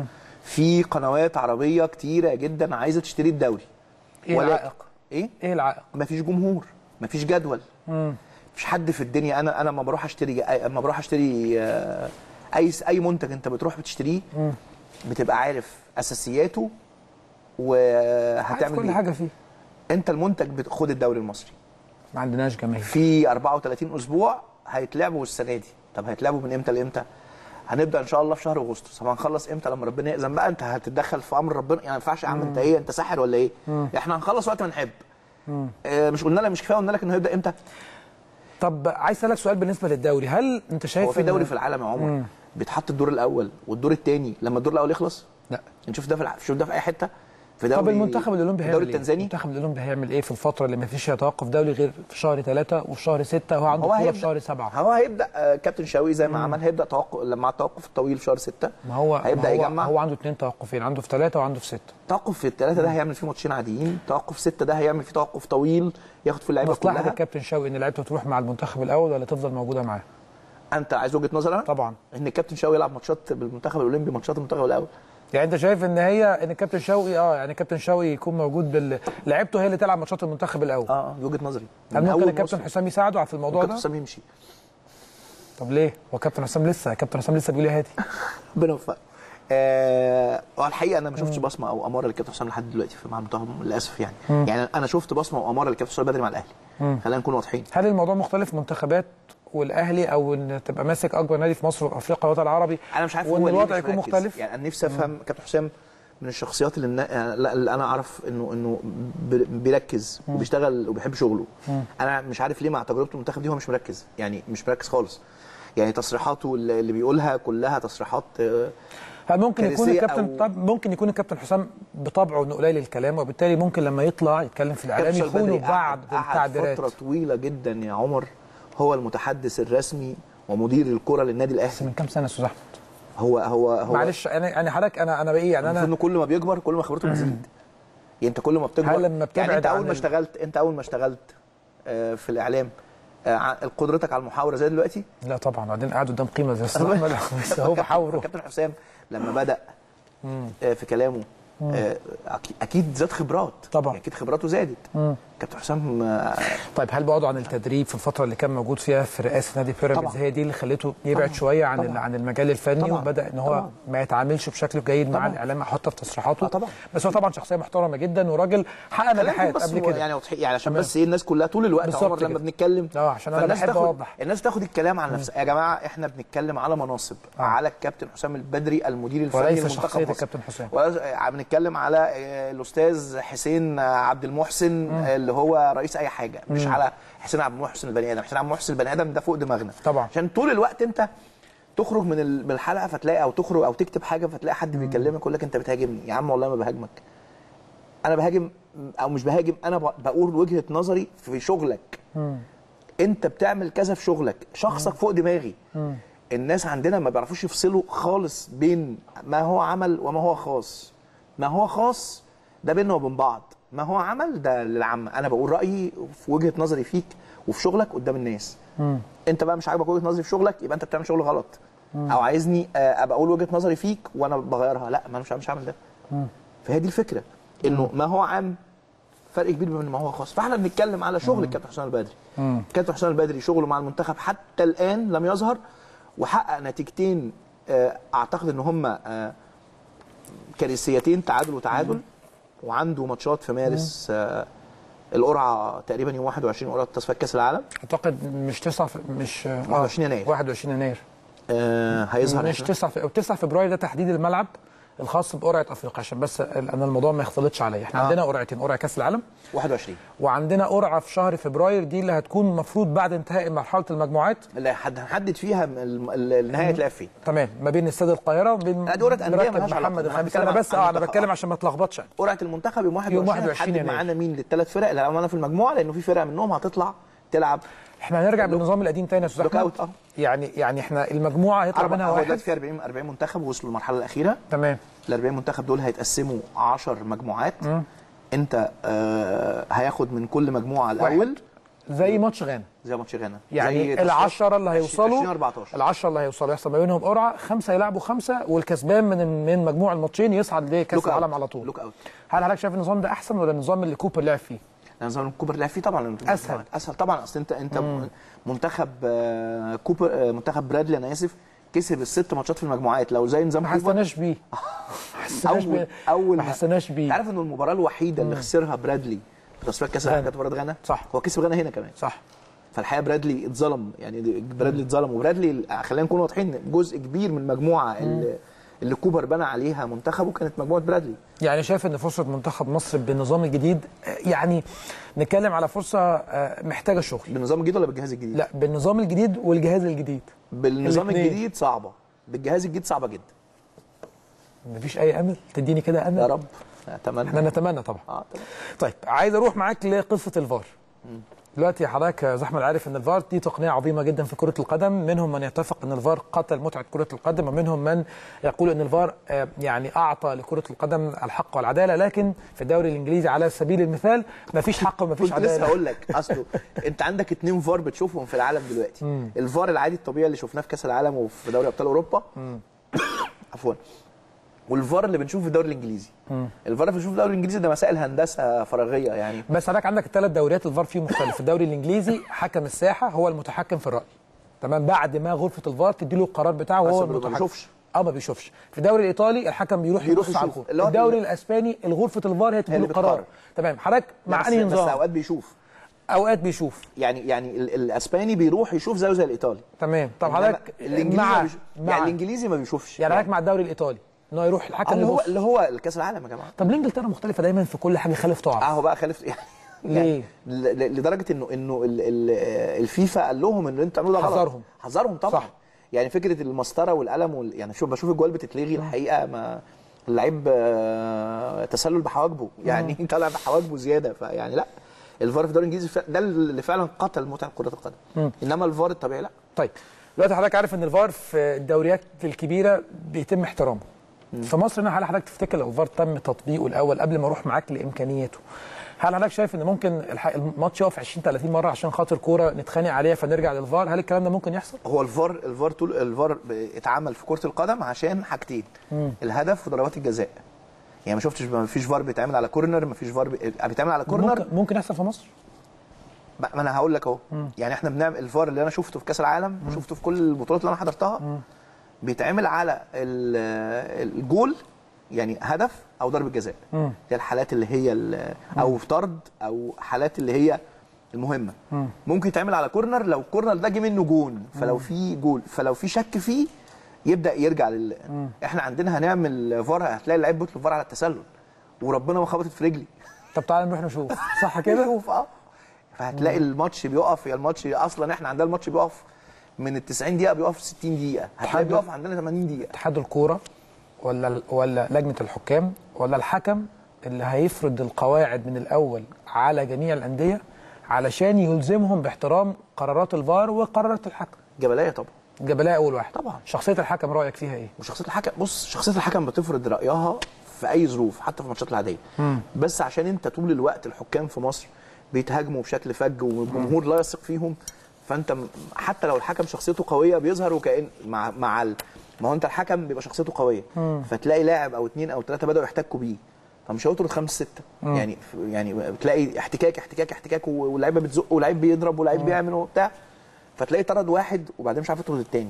في قنوات عربيه كتيره جدا عايزه تشتري الدوري ايه ولكن- العائق ايه ايه العائق مفيش جمهور مفيش جدول مفيش حد في الدنيا انا انا لما بروح اشتري اما بروح اشتري آه، اي اي منتج انت بتروح بتشتريه بتبقى عارف اساسياته عارف وهتعمل كل ايه حاجه فيه انت المنتج بتاخد الدوري المصري ما عندناش جماهير في 34 اسبوع هيتلعبوا السنه دي طب هيتلعبوا من امتى لامتى هنبدا ان شاء الله في شهر اغسطس طب هنخلص امتى لما ربنا يأذن بقى انت هتتدخل في امر ربنا يعني ما ينفعش يا عم انت ايه انت ساحر ولا ايه احنا هنخلص وقت ما نحب آه مش قلنا لك مش كفايه قلنا لك انه هيبدا امتى طب عايز اسالك سؤال بالنسبه للدوري هل انت شايف هو في إن- دوري في العالم يا عمر بيتحط الدور الاول والدور الثاني لما الدور الاول يخلص لا نشوف ده في الع... شوف ده في اي حته في دوري طب المنتخب الاولمبي في هيعمل الدوري ايه؟ التنزاني المنتخب الاولمبي هيعمل ايه في الفتره اللي ما فيش فيها توقف دولي غير في شهر ثلاثة وفي شهر ستة وهو عنده هو بطوله في هيبدا شهر سبعة هو هيبدا آه، كابتن شاوي زي ما عمل هيبدا توقف لما التوقف الطويل في شهر 6 ما هو هيبدا ما هو يجمع هو عنده اثنين توقفين عنده في ثلاثة وعنده في ستة توقف في الثلاثه ده هيعمل فيه ماتشين عاديين توقف ستة ده هيعمل فيه توقف طويل ياخد فيه اللعيبه مصلحه كلها الكابتن شوقي ان لعيبته تروح مع المنتخب الاول ولا تفضل موجوده معاه؟ انت عايز وجهه نظر انا طبعا ان الكابتن شاوي يلعب ماتشات بالمنتخب الاولمبي ماتشات المنتخب الاول يعني انت شايف ان هي ان الكابتن شوقي اه يعني الكابتن شوقي يكون موجود بال لعيبته هي اللي تلعب ماتشات المنتخب الاول اه دي وجهه نظري هل من ممكن أول الكابتن موسم. حسام يساعده في الموضوع الكابتن ده؟ حسام يمشي طب ليه؟ هو كابتن حسام لسه كابتن حسام لسه بيقول يا هادي ربنا يوفقه آه هو الحقيقه انا ما شفتش بصمه او اماره للكابتن حسام لحد دلوقتي في مع المنتخب للاسف يعني يعني انا شفت بصمه واماره للكابتن حسام بدري مع الاهلي خلينا نكون واضحين هل الموضوع مختلف منتخبات والاهلي او ان تبقى ماسك اكبر نادي في مصر وفي افريقيا والوطن العربي انا مش عارف وان هو ليه الوضع مش يكون مركز. مختلف يعني انا نفسي افهم كابتن حسام من الشخصيات اللي, النا- لا- اللي انا اعرف انه انه ب- بيركز وبيشتغل وبيحب شغله انا مش عارف ليه مع تجربته المنتخب دي هو مش مركز يعني مش مركز خالص يعني تصريحاته اللي اللي بيقولها كلها تصريحات آه، هل ممكن يكون كارثية الكابتن أو- طب ممكن يكون الكابتن حسام بطبعه انه قليل الكلام وبالتالي ممكن لما يطلع يتكلم في الاعلام كابتن يخونوا بدري بعض قعد- قعد بالتعبيرات فتره طويله جدا يا عمر هو المتحدث الرسمي ومدير الكره للنادي بس الاهلي من كام سنه يا استاذ احمد هو هو هو معلش انا يعني حضرتك انا انا بايه يعني المفروض انا انه كل ما بيكبر كل ما خبرته بتزيد يعني انت كل ما بتكبر هل لما بتبعد يعني انت عن اول ما ال- اشتغلت انت اول ما اشتغلت آه، في الاعلام آه، ع- قدرتك على المحاوره زي دلوقتي لا طبعا بعدين قاعد قدام قيمه زي استاذ احمد بس هو بحاوره كابتن حسام لما بدا آه، في كلامه آه، أكيد- اكيد زاد خبرات طبعا. يعني اكيد خبراته زادت كابتن حسام آه، طيب هل بعده عن التدريب في الفتره اللي كان موجود فيها في رئاسه نادي بيراميدز طبعا. هي دي اللي خلته يبعد شويه عن ال- طبعا. عن المجال الفني طبعا. وبدا ان هو طبعا. ما يتعاملش بشكل جيد مع طبعا. الاعلام حتى في تصريحاته آه طبعا. بس هو طبعا شخصيه محترمه جدا وراجل حقق خلينا نجاحات نكون بس قبل هو كده يعني واضحين يعني عشان تمام. بس ايه الناس كلها طول الوقت يا بالظبط عمر لما كده. بنتكلم اه عشان انا فالناس بحب تاخد اوضح الناس تاخد الكلام عن نفسها يا جماعه احنا بنتكلم على مناصب آه. على الكابتن حسام البدري المدير الفني وليس لمنتخب شخصيه مصر. الكابتن حسام ولا بنتكلم على آه، الاستاذ حسين آه، عبد المحسن آه، اللي هو رئيس اي حاجه مش على حسين عبد المحسن البني ادم حسين عبد المحسن البني ادم ده فوق دماغنا طبعا. عشان طول الوقت انت تخرج من ال- من الحلقه فتلاقي او تخرج او تكتب حاجه فتلاقي حد بيكلمك يقول لك انت بتهاجمني يا عم والله ما بهاجمك انا بهاجم او مش بهاجم انا ب- بقول وجهه نظري في شغلك انت بتعمل كذا في شغلك شخصك فوق دماغي الناس عندنا ما بيعرفوش يفصلوا خالص بين ما هو عمل وما هو خاص ما هو خاص ده بيننا وبين بعض ما هو عمل ده للعامة انا بقول رايي في وجهه نظري فيك وفي شغلك قدام الناس انت بقى مش عاجبك وجهه نظري في شغلك يبقى انت بتعمل شغل غلط او عايزني آه، ابقى اقول وجهه نظري فيك وانا بغيرها لا ما انا مش مش هعمل ده فهي دي الفكره انه ما هو عام فرق كبير بين ما هو خاص فاحنا بنتكلم على شغل الكابتن حسام البدري الكابتن حسام البدري شغله مع المنتخب حتى الان لم يظهر وحقق نتيجتين آه، اعتقد ان هم آه، كارثيتين تعادل وتعادل وعنده ماتشات في مارس آه، القرعه تقريبا يوم 21 قرعه تصفيات كاس العالم اعتقد مش 9 في- مش آه، 21 يناير. 21 يناير آه، هيظهر مش 9 في- او 9 فبراير ده تحديد الملعب الخاص بقرعه افريقيا عشان بس انا الموضوع ما يختلطش عليا احنا آه. عندنا قرعتين قرعه كاس العالم 21 وعندنا قرعه في شهر فبراير دي اللي هتكون المفروض بعد انتهاء مرحله المجموعات اللي حد- هنحدد فيها ال- ال- النهائي هيتلعب فين تمام ما بين استاد القاهره وبين لا، دي قرعة أندية مركب ملهاش علاقة. محمد احنا الخامس بنتكلم انا عن بس اه انا المنتخب. بتكلم عشان ما اتلخبطش يعني. قرعه المنتخب يوم 21 يوم 21 هنحدد يناير. معانا مين للثلاث فرق اللي معانا في المجموعه لانه في فرقه منهم هتطلع تلعب احنا هنرجع بالنظام القديم تاني يا استاذ لوك احمد أوت، اه. يعني يعني احنا المجموعه هيطلع اربع منها هو واحد دلوقتي في 40 40 منتخب وصلوا للمرحله الاخيره تمام ال 40 منتخب دول هيتقسموا 10 مجموعات انت آه هياخد من كل مجموعه الاول زي ماتش غانا زي ماتش غانا يعني زي تصفيات العشرة اللي 20 هيوصلوا 14 العشرة اللي هيوصلوا يحصل ما بينهم قرعه خمسه يلعبوا خمسه والكسبان من من مجموع الماتشين يصعد لكاس لوك أوت. العالم على طول لوك اوت هل حضرتك شايف النظام ده احسن ولا النظام اللي كوبر لعب فيه؟ نظام الكوبر لعب فيه طبعا أسهل. اسهل طبعا اصل انت انت منتخب آه، كوبر آه، منتخب برادلي انا اسف كسب الست ماتشات في المجموعات لو زي نظام ما كوبر حسناش بيه ما حسناش اول بيه اول ما حسناش بيه تعرف ان المباراه الوحيده اللي خسرها برادلي في تصفيات كاس العالم غانا. كانت مباراه غانا صح. هو كسب غانا هنا كمان صح فالحقيقه برادلي اتظلم يعني برادلي اتظلم وبرادلي خلينا نكون واضحين جزء كبير من المجموعه اللي, اللي كوبر بنى عليها منتخبه كانت مجموعه برادلي يعني شايف ان فرصه منتخب مصر بالنظام الجديد آه، يعني نتكلم على فرصه آه، محتاجه شغل بالنظام الجديد ولا بالجهاز الجديد؟ لا بالنظام الجديد والجهاز الجديد بالنظام الاتنين. الجديد صعبه بالجهاز الجديد صعبه جدا مفيش اي امل تديني كده امل يا رب اتمنى احنا نتمنى طبعا اه تمام طيب عايز اروح معاك لقصه الفار دلوقتي حضرتك يا زحمه عارف ان الفار دي تقنيه عظيمه جدا في كره القدم منهم من يتفق ان الفار قتل متعه كره القدم ومنهم من يقول ان الفار آه، يعني اعطى لكره القدم الحق والعداله لكن في الدوري الانجليزي على سبيل المثال ما فيش حق وما فيش كنت لسه عداله هقول لك اصله انت عندك اتنين فار بتشوفهم في العالم دلوقتي الفار العادي الطبيعي اللي شفناه في كاس العالم وفي دوري ابطال اوروبا عفوا والفار اللي بنشوفه في الدوري الانجليزي الفار اللي بنشوفه في الدوري الانجليزي ده مسائل هندسه فراغيه يعني بس حضرتك عندك الثلاث دوريات الفار فيهم مختلف في الدوري الانجليزي حكم الساحه هو المتحكم في الراي تمام بعد ما غرفه الفار تدي له القرار بتاعه بس وهو ما- ما المتحكم بيشوفش. اه ما بيشوفش في الدوري الايطالي الحكم بيروح بيروح يبص على يشوف. الغرفه اللي هو الدوري بي- الاسباني الغرفه الفار هي تدي اللي له القرار بتقرر. تمام حضرتك مع بس- انهي بس نظام اوقات بيشوف اوقات بيشوف يعني يعني ال- الاسباني بيروح يشوف زيه زي الايطالي تمام طب إنما حضرتك الانجليزي مع ما بيشوف. مع يعني الانجليزي ما بيشوفش يعني حضرتك مع الدوري الايطالي ان هو يروح الحكم اللي هو يبص اللي هو الكاس العالم يا جماعه طب ليه انجلترا مختلفه دايما في كل حاجه خالف تعرف اهو بقى خالف يعني ليه؟ يعني ل- ل- لدرجه انه انه ال- ال- الفيفا قال لهم ان انتوا بتعملوا ده غلط حذرهم. حذرهم طبعا صح. يعني فكره المسطره والقلم وال... يعني شوف بشوف الجوال بتتلغي الحقيقه ما اللعيب آه، تسلل بحواجبه يعني طالع بحواجبه زياده فيعني لا الفار في الدوري الانجليزي فع- ده اللي فعلا قتل متعه كره القدم انما الفار الطبيعي لا طيب دلوقتي حضرتك عارف ان الفار في الدوريات الكبيره بيتم احترامه في مصر هنا هل حضرتك تفتكر لو الفار تم تطبيقه الاول قبل ما اروح معاك لامكانياته هل حضرتك شايف ان ممكن الح- الماتش يقف 20 30 مره عشان خاطر كوره نتخانق عليها فنرجع للفار هل الكلام ده ممكن يحصل هو الفار الفار طول الفار ب- اتعمل في كره القدم عشان حاجتين الهدف وضربات الجزاء يعني ما شفتش ما فيش فار بيتعمل على كورنر ما فيش فار بي- بيتعمل على كورنر ممكن ممكن يحصل في مصر ما ما انا هقول لك اهو يعني احنا بنعمل الفار اللي انا شفته في كاس العالم وشفته في كل البطولات اللي انا حضرتها بيتعمل على ال- الجول يعني هدف او ضربه جزاء هي الحالات اللي هي ال- او طرد او حالات اللي هي المهمه ممكن يتعمل على كورنر لو الكورنر ده جه منه جون فلو في جول فلو في شك فيه يبدا يرجع لل احنا عندنا هنعمل فار هتلاقي اللعيب بيطلب فار على التسلل وربنا ما خبطت في رجلي طب تعالى نروح نشوف صح كده شوف اه فهتلاقي الماتش بيقف يا الماتش اصلا احنا عندنا الماتش بيقف من ال 90 دقيقه بيقف 60 دقيقه هتلاقي تحدد. بيقف عندنا 80 دقيقه اتحاد الكوره ولا ولا لجنه الحكام ولا الحكم اللي هيفرض القواعد من الاول على جميع الانديه علشان يلزمهم باحترام قرارات الفار وقرارات الحكم جبلايه طبعا جبلاء اول واحد طبعا. شخصيه الحكم رايك فيها ايه وشخصيه الحكم بص شخصيه الحكم بتفرض رايها في اي ظروف حتى في الماتشات العاديه بس عشان انت طول الوقت الحكام في مصر بيتهاجموا بشكل فج والجمهور لا يثق فيهم فانت م- حتى لو الحكم شخصيته قويه بيظهر وكأن مع مع ال... ما هو انت الحكم بيبقى شخصيته قويه فتلاقي لاعب او اثنين او ثلاثه بداوا يحتكوا بيه فمش هيطرد خمسه سته يعني يعني بتلاقي احتكاك احتكاك احتكاك واللعيبه بتزق ولعيب بيضرب ولعيب بيعمل وبتاع فتلاقي طرد واحد وبعدين مش عارف يطرد الثاني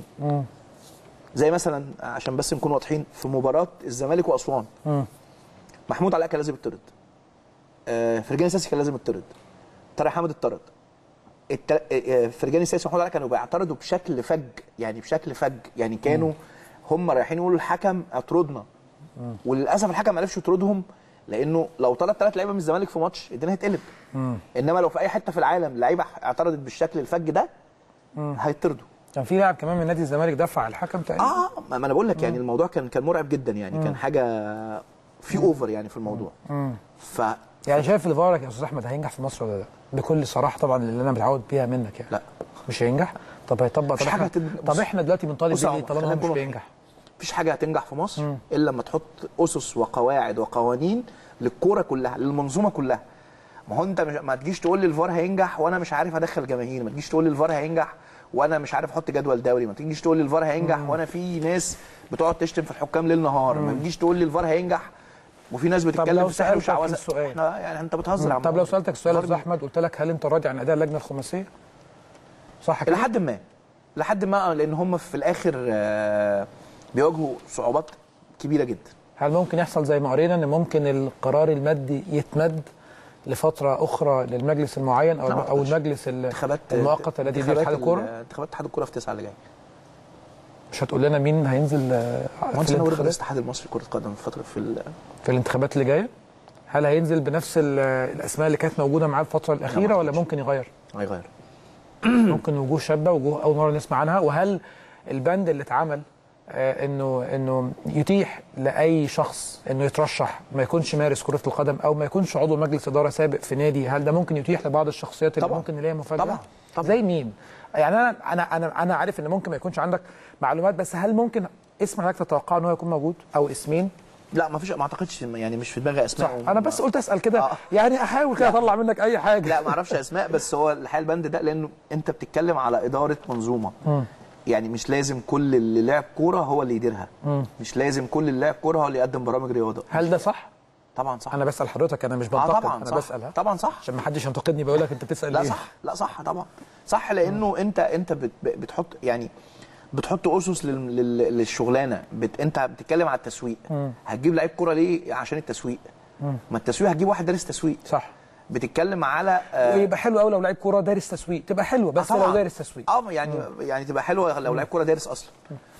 زي مثلا عشان بس نكون واضحين في مباراه الزمالك واسوان محمود علاء كان لازم يطرد آه، فرجاني ساسي كان لازم يطرد طارق حامد اتطرد التل... آه، فرجاني ساسي ومحمود علاء كانوا بيعترضوا بشكل فج يعني بشكل فج يعني كانوا هم رايحين يقولوا الحكم اطردنا وللاسف الحكم ما عرفش يطردهم لانه لو طرد ثلاث لعيبه من الزمالك في ماتش الدنيا هتقلب انما لو في اي حته في العالم لعيبه اعترضت بالشكل الفج ده هيطردوا كان في لاعب كمان من نادي الزمالك دفع على الحكم تقريبا اه ما ما انا بقول لك يعني الموضوع كان كان مرعب جدا يعني كان حاجه في اوفر يعني في الموضوع ف يعني شايف الفار يا استاذ احمد هينجح في مصر ولا لا بكل صراحه طبعا اللي انا متعود بيها منك يعني لا. مش هينجح طب هيطبق طب مفيش حاجة احنا هتن- طب بص- احنا دلوقتي بنطالب بص يا بيه عمر، طالما هو خلينا مش نكون بينجح مفيش حاجه هتنجح في مصر الا لما تحط اسس وقواعد وقوانين للكوره كلها للمنظومه كلها ما هو انت مش ما تجيش تقول لي الفار هينجح وانا مش عارف ادخل جماهير ما تجيش تقول لي الفار هينجح وانا مش عارف احط جدول دوري ما تجيش تقول لي الفار هينجح وانا في ناس بتقعد تشتم في الحكام ليل نهار ما تجيش تقول لي الفار هينجح وفي ناس بتتكلم لو في سحر سألتك وشعوذه السؤال. احنا يعني انت بتهزر يا عم طب لو سالتك السؤال يا الفار استاذ احمد قلت لك هل انت راضي عن اداء اللجنه الخماسيه صح الى كده حد ما لحد ما لان هم في الاخر آه، بيواجهوا صعوبات كبيره جدا هل ممكن يحصل زي ما قرينا ان ممكن القرار المادي يتمد لفتره اخرى للمجلس المعين او لا، ما او أعتقدش. المجلس ال- انتخابات المؤقت الذي يدير انتخابات اتحاد الكوره ال- انتخابات اتحاد الكوره في 9 اللي جاي مش هتقول لنا مين هينزل آه، في مهندس نور الانتخابات رئيس الاتحاد المصري لكره القدم في فتره في ال- في الانتخابات اللي جايه هل هينزل بنفس ال- الاسماء اللي كانت موجوده معاه الفتره الاخيره ولا ممكن يغير هيغير ممكن وجوه شابه وجوه اول مره نسمع عنها وهل البند اللي اتعمل آه، انه انه يتيح لاي شخص انه يترشح ما يكونش مارس كره القدم او ما يكونش عضو مجلس اداره سابق في نادي هل ده ممكن يتيح لبعض الشخصيات اللي طبعاً. ممكن نلاقيها مفاجاه طبعاً. طبعاً. زي مين يعني انا انا انا انا عارف ان ممكن ما يكونش عندك معلومات بس هل ممكن اسم حضرتك تتوقع ان هو يكون موجود او اسمين لا ما فيش ما اعتقدش يعني مش في دماغي صح اسماء انا بس قلت اسال كده آه. يعني احاول كده اطلع منك اي حاجه لا ما اعرفش اسماء بس هو الحقيقه البند ده لانه انت بتتكلم على اداره منظومه يعني مش لازم كل اللي لعب كوره هو اللي يديرها مش لازم كل اللي لعب كوره هو اللي يقدم برامج رياضه هل ده صح طبعا صح انا بسال حضرتك انا مش اه بنتقد طبعا انا صح بسال ها طبعا صح عشان ما حدش ينتقدني بيقول لك انت بتسال لا ليه صح لا صح طبعا صح لانه انت انت بت بتحط يعني بتحط اسس لل- لل- للشغلانه بت انت بتتكلم على التسويق هتجيب لعيب كوره ليه عشان التسويق ما التسويق هتجيب واحد دارس تسويق صح بتتكلم على آه، ويبقى حلو قوي لو لعيب كوره دارس تسويق تبقى حلوه بس آه لو طبعاً. دارس تسويق اه يعني يعني تبقى حلوه لو لعيب كوره دارس اصلا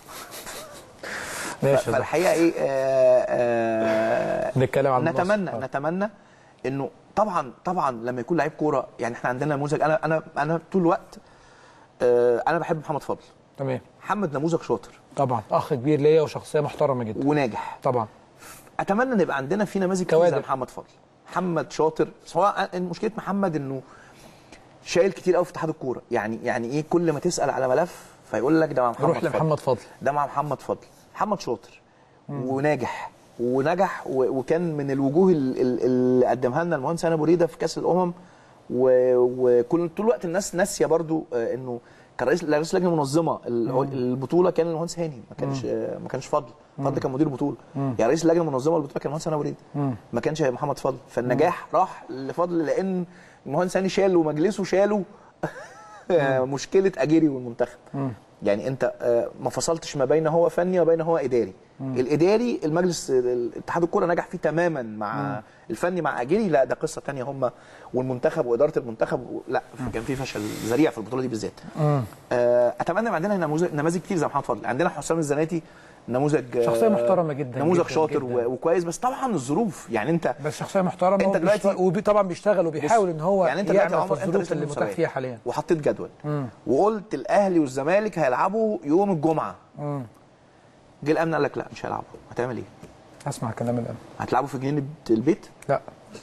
ماشي يا زلمة. فالحقيقه ايه آه آه نتكلم عن النصر. نتمنى آه. نتمنى انه طبعا طبعا لما يكون لعيب كوره يعني احنا عندنا نموذج انا انا انا طول الوقت آه انا بحب محمد فضل تمام محمد نموذج شاطر طبعا اخ كبير ليا وشخصيه محترمه جدا وناجح طبعا اتمنى ان يبقى عندنا في نماذج كتير زي كوادر. محمد فضل محمد شاطر سواء مشكله محمد انه شايل كتير قوي في اتحاد الكوره يعني يعني ايه كل ما تسال على ملف فيقول لك ده مع محمد روح فضل لمحمد فضل ده مع محمد فضل محمد شاطر وناجح ونجح و- وكان من الوجوه ال- ال- اللي قدمها لنا المهندس هاني ابو ريده في كاس الامم و- وكل طول الوقت الناس ناسيه برضو آه، انه كان رئيس رئيس اللجنه المنظمه ال- البطوله كان المهندس هاني ما كانش آه، ما كانش فضل فضل كان مدير البطوله يعني رئيس اللجنه المنظمه للبطوله كان المهندس هاني ابو ريده ما كانش محمد فضل فالنجاح راح لفضل لان المهندس هاني شال ومجلسه شالوا آه، مشكله اجيري والمنتخب يعني انت آه، ما فصلتش ما بين هو فني وبين هو اداري الاداري المجلس اتحاد الكوره نجح فيه تماما مع الفني مع اجيري لا ده قصه تانية هم والمنتخب واداره المنتخب و- لا كان في فشل ذريع في البطوله دي بالذات آه، اتمنى يبقى عندنا نموذج نماذج كتير زي محمد فضل عندنا حسام الزناتي نموذج آه، شخصية محترمة جدا نموذج جدا شاطر جدا. و- وكويس بس طبعا الظروف يعني انت بس شخصيه محترمه انت هو دلوقتي- بيشتغل- وطبعا بيشتغل وبيحاول ان هو يعني انت دلوقتي يا يعمل في عمر انت الظروف لسه اللي متاح مسابقات فيها حاليا وحطيت جدول وقلت الاهلي والزمالك هيلعبوا يوم الجمعه جه الامن قال لك لا مش هيلعبوا هتعمل ايه؟ اسمع كلام الامن هتلعبوا في جنينه البيت؟ لا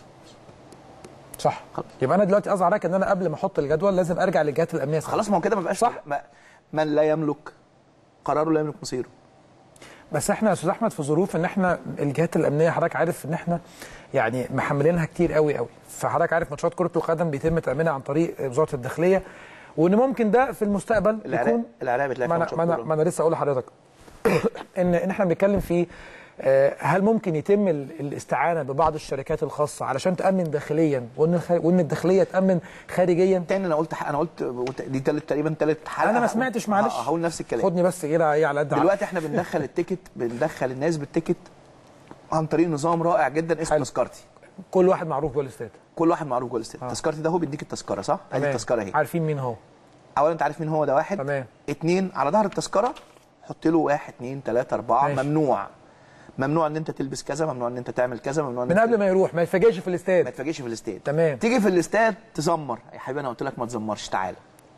صح خلاص. يبقى انا دلوقتي ازعل عليك ان انا قبل ما احط الجدول لازم ارجع للجهات الامنيه خلاص ما هو كده ما بقاش صح. ما من لا يملك قراره لا يملك مصيره بس احنا يا استاذ احمد في ظروف ان احنا الجهات الامنيه حضرتك عارف ان احنا يعني محملينها كتير قوي قوي فحضرتك عارف ماتشات كره القدم بيتم تامينها عن طريق وزاره الداخليه وان ممكن ده في المستقبل العراق يكون العراق بتلاقي ما فيها انا ماتشات ما انا, كورة. ما أنا لسه اقول لحضرتك ان ان احنا بنتكلم في آه، هل ممكن يتم ال- الاستعانه ببعض الشركات الخاصه علشان تامن داخليا وان الخ- وان الداخليه تامن خارجيا تاني انا قلت انا قلت دي تالت تقريبا تالت حلقه انا ما هقول- سمعتش معلش ه- هقول نفس الكلام خدني بس كده ايه على قد عقلي. دلوقتي احنا بندخل التيكت بندخل الناس بالتيكت عن طريق نظام رائع جدا اسمه حلو. تذكرتي كل واحد معروف جوه الاستاد كل واحد معروف جوه الاستاد تذكرتي ده هو بيديك التذكره صح؟ ادي تمام. التذكره اهي عارفين مين هو اولا انت عارف مين هو ده واحد تمام. اتنين على ظهر التذكره حط له واحد اتنين تلاته اربعه ماشي. ممنوع ممنوع ان انت تلبس كذا ممنوع ان انت تعمل كذا ممنوع ان من انت قبل ما يروح ما يتفاجئش في ما الاستاد تفاجئش في الاستاد تمام. تيجي في الاستاد تزمر يا حبيبي انا قلت لك ما تزمرش تعالى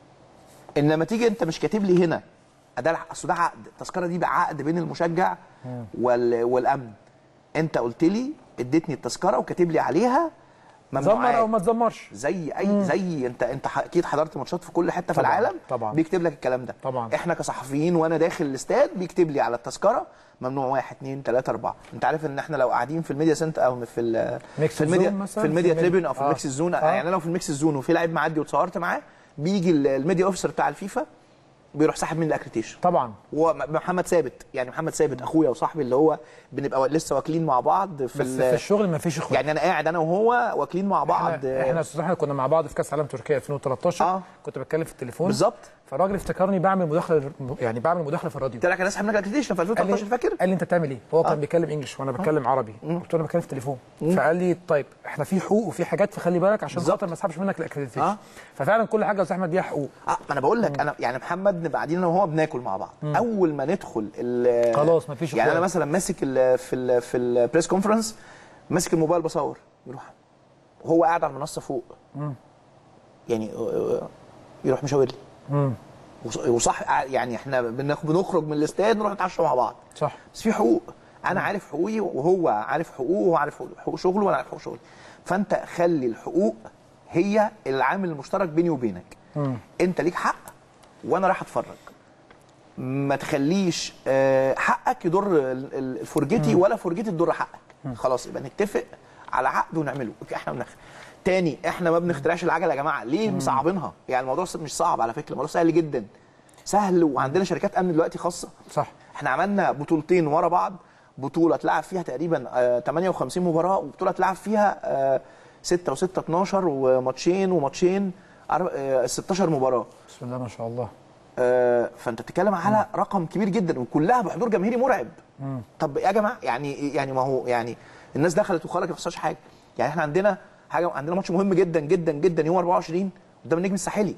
انما تيجي انت مش كاتب لي هنا ده الع- اصل ده عقد التذكره دي بقى عقد بين المشجع وال... والامن انت قلت لي اديتني التذكره وكاتب لي عليها زمر ممنوعات او ما تزمرش زي اي زي انت انت ح- اكيد حضرت ماتشات في كل حته في طبعاً، العالم طبعاً. بيكتب لك الكلام ده طبعاً. احنا كصحفيين وانا داخل الاستاد بيكتب لي على التذكره ممنوع واحد اثنين ثلاثه اربعه انت عارف ان احنا لو قاعدين في الميديا سنتر او في ال ميكس في الميديا زون مثلاً؟ في الميديا في الميديا- تريبيون او في آه. الميكس زون آه. يعني انا لو في الميكس زون وفي لعيب معدي واتصورت معاه بيجي ال- الميديا اوفيسر بتاع الفيفا بيروح ساحب مني الاكريتيشن طبعا ومحمد ثابت يعني محمد ثابت اخويا وصاحبي اللي هو بنبقى لسه واكلين مع بعض في بس ال- في الشغل ما فيش اخوات يعني انا قاعد انا وهو واكلين مع بعض احنا احنا يا استاذ احمد كنا مع بعض في كاس عالم تركيا 2013 آه. كنت بتكلم في التليفون بالظبط فالراجل افتكرني بعمل مداخله يعني بعمل مداخله في الراديو قلت لك انا اسحب منك الاكريديشن في قال 2013 لي فاكر؟ قال لي انت بتعمل ايه؟ هو كان بيتكلم انجلش وانا بتكلم عربي قلت له انا بتكلم في التليفون فقال لي طيب احنا في حقوق وفي حاجات فخلي بالك عشان بالظبط. خاطر ما اسحبش منك الاكريديتيشن آه. ففعلا كل حاجه يا استاذ احمد ليها حقوق اه ما انا بقول لك انا يعني محمد نبقى قاعدين انا وهو بناكل مع بعض اول ما ندخل ال- خلاص مفيش يعني انا اخوات. مثلا ماسك ال في ال في البريس كونفرنس ماسك الموبايل بصور يروح وهو قاعد على المنصه فوق يعني آه، آه، يروح مشاور لي وص- وصح يعني احنا بنخ- بنخرج من الاستاد نروح نتعشى مع بعض صح بس في حقوق انا عارف حقوقي وهو عارف حقوقه وهو عارف حقوق- حقوق شغله وانا عارف حقوق شغلي فانت خلي الحقوق هي العامل المشترك بيني وبينك انت ليك حق وانا راح اتفرج ما تخليش آه، حقك يضر ال- ال- الفرجتي ولا فرجتي تضر حقك خلاص يبقى نتفق على عقد ونعمله احنا بنخ... تاني احنا ما بنخترعش العجله يا جماعه ليه مصعبينها يعني الموضوع مش صعب على فكره الموضوع سهل جدا سهل وعندنا شركات امن دلوقتي خاصه صح احنا عملنا بطولتين ورا بعض بطوله اتلعب فيها تقريبا آه، 58 مباراه وبطوله اتلعب فيها آه، 6 و6 12 وماتشين وماتشين أرب- آه، 16 مباراه بسم الله ما شاء الله آه، فانت بتتكلم على رقم كبير جدا وكلها بحضور جماهيري مرعب طب يا جماعه يعني يعني ما هو يعني الناس دخلت وخرجت ما خسرش حاجه يعني احنا عندنا حاجه عندنا ماتش مهم جدا جدا جدا يوم 24 قدام النجم الساحلي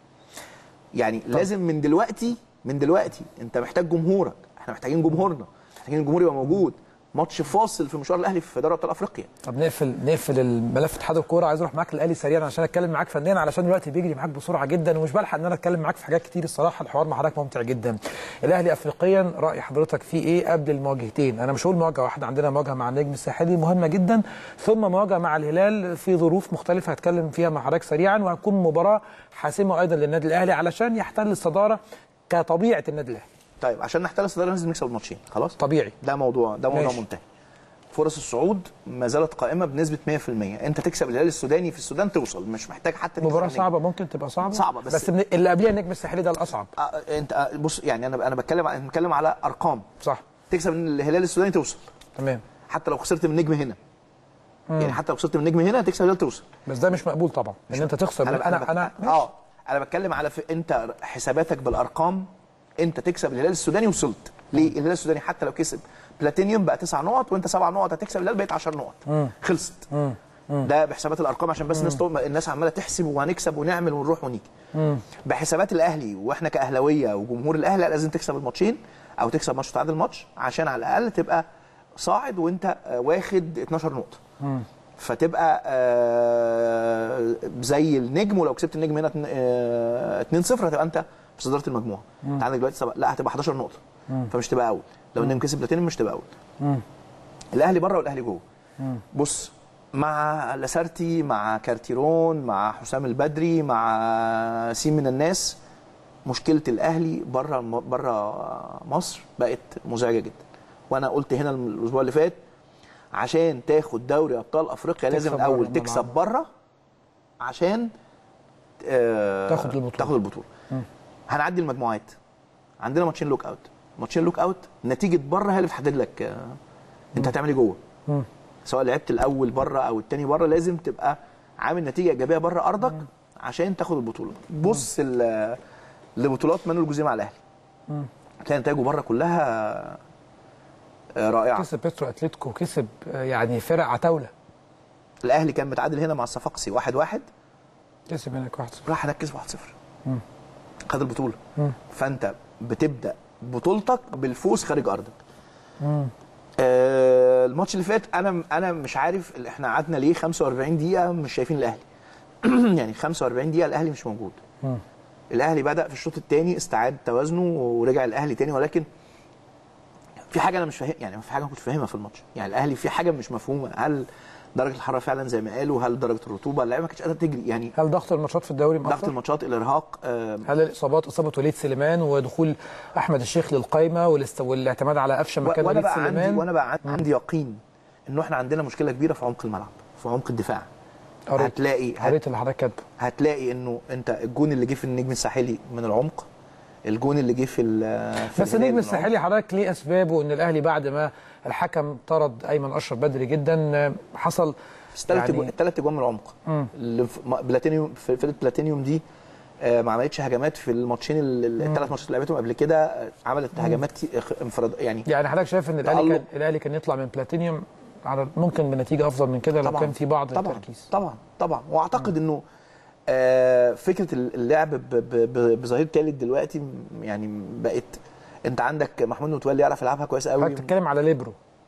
يعني طب. لازم من دلوقتي من دلوقتي انت محتاج جمهورك احنا محتاجين جمهورنا محتاجين الجمهور يبقى موجود ماتش فاصل في مشوار الاهلي في دوري ابطال افريقيا طب نقفل نقفل الملف اتحاد الكوره عايز اروح معاك للاهلي سريعا عشان اتكلم معاك فنيا علشان الوقت بيجري معاك بسرعه جدا ومش بلحق ان انا اتكلم معاك في حاجات كتير الصراحه الحوار مع حضرتك ممتع جدا الاهلي افريقيا راي حضرتك فيه ايه قبل المواجهتين انا مش هقول مواجهه واحده عندنا مواجهه مع النجم الساحلي مهمه جدا ثم مواجهه مع الهلال في ظروف مختلفه هتكلم فيها مع حضرتك سريعا وهتكون مباراه حاسمه ايضا للنادي الاهلي علشان يحتل الصداره كطبيعه النادي الاهلي طيب عشان نحتل الصداره لازم نكسب الماتشين خلاص طبيعي ده موضوع ده موضوع ماشي. منتهي فرص الصعود ما زالت قائمه بنسبه 100% انت تكسب الهلال السوداني في السودان توصل مش محتاج حتى مباراه تكسب صعبه ممكن تبقى صعبه صعبة، بس- بس من اللي قبلها النجم الساحلي ده الاصعب آه، انت آه، بص يعني انا انا بتكلم انا بتكلم على ارقام صح تكسب من الهلال السوداني توصل تمام حتى لو خسرت من نجم هنا يعني حتى لو خسرت من نجم هنا تكسب الهلال توصل بس ده مش مقبول طبعا ان انت تخسر انا انا, بت- أنا اه انا بتكلم على في انت حساباتك بالارقام انت تكسب الهلال السوداني وصلت ليه الهلال السوداني حتى لو كسب بلاتينيوم بقى تسع نقط وانت سبع نقط هتكسب الهلال بقت 10 نقط خلصت ده بحسابات الارقام عشان بس الناس تقوم- الناس عماله تحسب وهنكسب ونعمل ونروح ونيجي بحسابات الاهلي واحنا كاهلاويه وجمهور الاهلي لا، لازم تكسب الماتشين او تكسب ماتش وتعادل ماتش عشان على الاقل تبقى صاعد وانت آه، واخد 12 نقطه فتبقى آه، زي النجم ولو كسبت النجم هنا 2 0 هتبقى انت في صداره المجموعه انت عندك دلوقتي سبق لا هتبقى 11 نقطه فمش تبقى اول لو النجم كسب بلاتينيوم مش تبقى اول الاهلي بره والاهلي جوه بص مع لاسارتي مع كارتيرون مع حسام البدري مع سين من الناس مشكله الاهلي بره بره مصر بقت مزعجه جدا وانا قلت هنا الاسبوع اللي فات عشان تاخد دوري ابطال افريقيا لازم تكسب الاول بره تكسب الملعب. بره عشان آه تاخد البطولة. تاخد البطوله هنعدي المجموعات عندنا ماتشين لوك اوت ماتشين لوك اوت نتيجه بره هي اللي بتحدد لك آه انت هتعمل ايه جوه سواء لعبت الاول بره او الثاني بره لازم تبقى عامل نتيجه ايجابيه بره ارضك عشان تاخد البطوله بص ال- لبطولات مانويل جوزيه مع الاهلي تلاقي نتائجه بره كلها آه، رائعه كسب بيترو اتلتيكو كسب آه، يعني فرق عتاوله الاهلي كان متعادل هنا مع الصفاقسي 1-1 واحد واحد كسب هناك 1 راح هناك كسب 1-0 خد البطوله فانت بتبدا بطولتك بالفوز خارج ارضك آه الماتش اللي فات انا انا مش عارف ال- احنا قعدنا ليه 45 دقيقه مش شايفين الاهلي يعني 45 دقيقه الاهلي مش موجود الاهلي بدا في الشوط الثاني استعاد توازنه ورجع الاهلي تاني ولكن في حاجه انا مش فاهم يعني في حاجه ما كنتش فاهمها في الماتش يعني الاهلي في حاجه مش مفهومه هل درجه الحراره فعلا زي ما قالوا هل درجه الرطوبه اللعيبه ما كانتش قادره تجري يعني هل ضغط الماتشات في الدوري ضغط مأثر؟ الماتشات الارهاق آه، هل الاصابات اصابه وليد سليمان ودخول احمد الشيخ للقايمه والاست- والاعتماد على قفشه مكان وانا وليد بقى عندي سليمان وانا بقى عن- عندي يقين انه احنا عندنا مشكله كبيره في عمق الملعب في عمق الدفاع قريت هتلاقي هت- قريت اللي حضرتك كاتبه هتلاقي انه انت الجون اللي جه في النجم الساحلي من العمق الجون اللي جه في ال- في بس الهلال النجم من الساحلي حضرتك ليه اسبابه ان الاهلي بعد ما الحكم طرد ايمن اشرف بدري جدا آه، حصل الثلاث يعني- الثلاث اجوان من العمق اللي في م- بلاتينيوم في فرقه بلاتينيوم دي آه، ما عملتش هجمات في الماتشين الثلاث ماتشات اللي لعبتهم قبل كده آه، عملت هجمات تي- اخ- انفراد يعني يعني حضرتك شايف ان الاهلي تألق. كان الاهلي كان يطلع من بلاتينيوم على ممكن بنتيجه افضل من كده لو كان في بعض طبعا التركيز طبعا طبعا واعتقد انه آه، فكره اللعب ب- ب- ب- بظهير ثالث دلوقتي م- يعني بقت انت عندك محمود متولي يعرف يلعبها كويس قوي حضرتك بتتكلم على ليبرو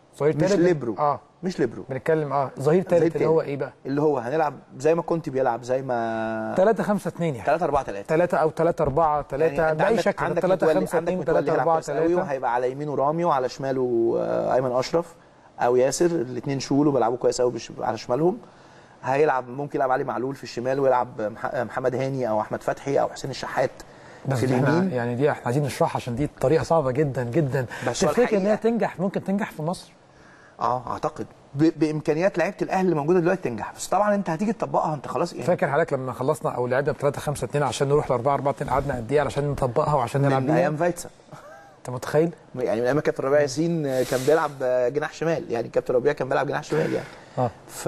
ظهير مش تالت ليبرو اه مش ليبرو بنتكلم اه ظهير تالت اللي تالت. هو ايه بقى اللي هو هنلعب زي ما كنت بيلعب زي ما 3 5 2 يعني 3 4 3 3 او 3 4 3 أنت باي عندك- شكل عندك 3 متولي- 5 عندك 2 متولي 3 هيلعب 4 كويس قوي 3 وهيبقى على يمينه رامي وعلى شماله آه، ايمن اشرف او ياسر الاثنين شول وبيلعبوا كويس قوي بش- على شمالهم هيلعب ممكن يلعب علي معلول في الشمال ويلعب مح- محمد هاني او احمد فتحي او حسين الشحات بس في دي احنا اليمين يعني دي احنا عايزين نشرحها عشان دي طريقه صعبه جدا جدا بس هو تفتكر ان هي الحقيقة- تنجح ممكن تنجح في مصر اه اعتقد ب- بامكانيات لعيبه الاهلي اللي موجوده دلوقتي تنجح بس طبعا انت هتيجي تطبقها انت خلاص يعني فاكر حضرتك لما خلصنا او لعبنا ب 3 5 2 عشان نروح ل 4 4 2 قعدنا قد ايه علشان نطبقها وعشان نلعب من بيها ايام فايتسا انت متخيل يعني من ايام كابتن ربيع ياسين آه، كان بيلعب آه، جناح شمال يعني كابتن ربيع كان بيلعب جناح شمال يعني اه ف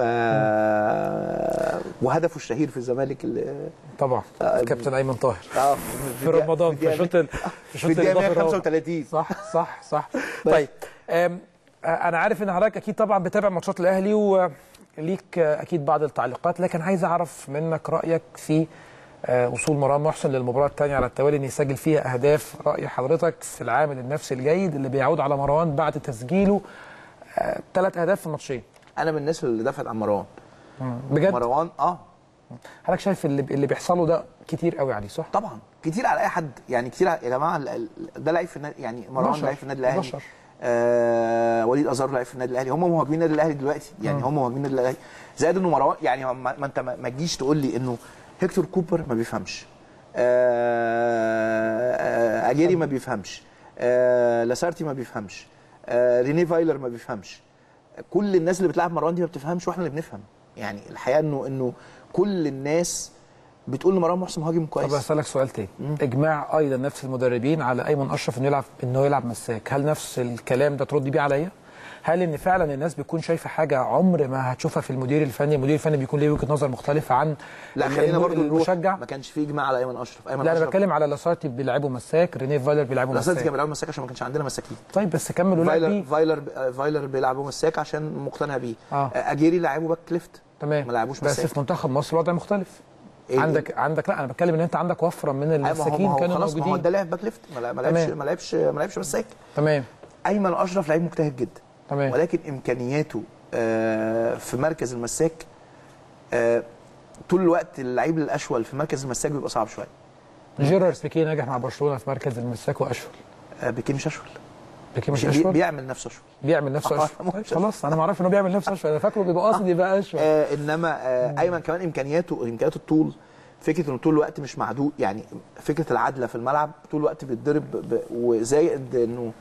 وهدفه الشهير في الزمالك اللي طبعا كابتن ايمن طاهر اه في رمضان في الشوط ال- في الشوط في الدقيقه الإضافي الرابع. 135 صح صح صح طيب أم، آه، انا عارف ان حضرتك اكيد طبعا بتابع ماتشات الاهلي وليك آه، اكيد بعض التعليقات لكن عايز اعرف منك رايك في آه، وصول مرام محسن للمباراه الثانيه على التوالي ان يسجل فيها اهداف راي حضرتك في العامل النفسي الجيد اللي بيعود على مروان بعد تسجيله ثلاث اهداف في الماتشين انا من الناس اللي دافعت عن مروان بجد مروان اه حضرتك شايف اللي اللي بيحصله ده كتير قوي عليه صح طبعا كتير على اي حد يعني كتير على- يا جماعه ال- ال- ده لعيب في النادي يعني مروان بشر. لعيب في النادي الاهلي بشر. آه وليد ازار لعيب في النادي الاهلي هم مهاجمين النادي الاهلي دلوقتي يعني هم مهاجمين النادي الاهلي زائد انه مروان يعني ما, ما انت ما ما تجيش تقول لي انه هيكتور كوبر ما بيفهمش آه آه اجيري ما بيفهمش آه لاسارتي ما بيفهمش آه ريني فايلر ما بيفهمش كل الناس اللي بتلعب مروان دي ما بتفهمش واحنا اللي بنفهم يعني الحقيقه انه انه كل الناس بتقول ان مروان محسن مهاجم طب كويس اسالك سؤال تاني اجماع ايضا نفس المدربين على ايمن اشرف انه يلعب انه يلعب مساك هل نفس الكلام ده ترد بيه عليا هل ان فعلا الناس بتكون شايفه حاجه عمر ما هتشوفها في المدير الفني المدير الفني بيكون ليه وجهه نظر مختلفه عن لا ال- خلينا الم- برضو نروح المشجع ما كانش في اجماع على ايمن اشرف ايمن لا انا اشرف بتكلم على لاسارتي بيلعبوا مساك رينيه فايلر بيلعبوا لاسارتي كان مساك بيلعب مساك عشان ما كانش عندنا مساكين طيب بس كمل ولعب فايلر بيه فايلر فايلر بيلعبوا مساك عشان مقتنع بيه آه. اجيري لعبه باك ليفت تمام ما لعبوش بس مساك. في منتخب مصر الوضع مختلف إيه؟ عندك عندك لا انا بتكلم ان انت عندك وفره من أيوة، ما هو- المساكين ما هو كانوا خلاص ما هو موجودين ده لعب باك ليفت ما لعب- ما لعبش تمام. ما لعبش ما لعبش مساك تمام ايمن اشرف لعيب مجتهد جدا تمام ولكن امكانياته آه، في مركز المساك آه، طول الوقت اللعيب الاشول في مركز المساك بيبقى صعب شويه جيرارد بيكيه نجح مع برشلونه في مركز المساك واشول آه، بيكي مش اشول بيكيه مش بي- اشول بيعمل نفسه اشول بيعمل نفسه آه، اشول مش طيب أشول. خلاص انا ما اعرفش انه بيعمل نفسه اشول انا فاكره بيبقى قاصد يبقى اشول آه انما آه ايمن كمان امكانياته امكانياته الطول فكره انه طول الوقت مش معدود يعني فكره العدله في الملعب طول الوقت بيتضرب ب- وزائد انه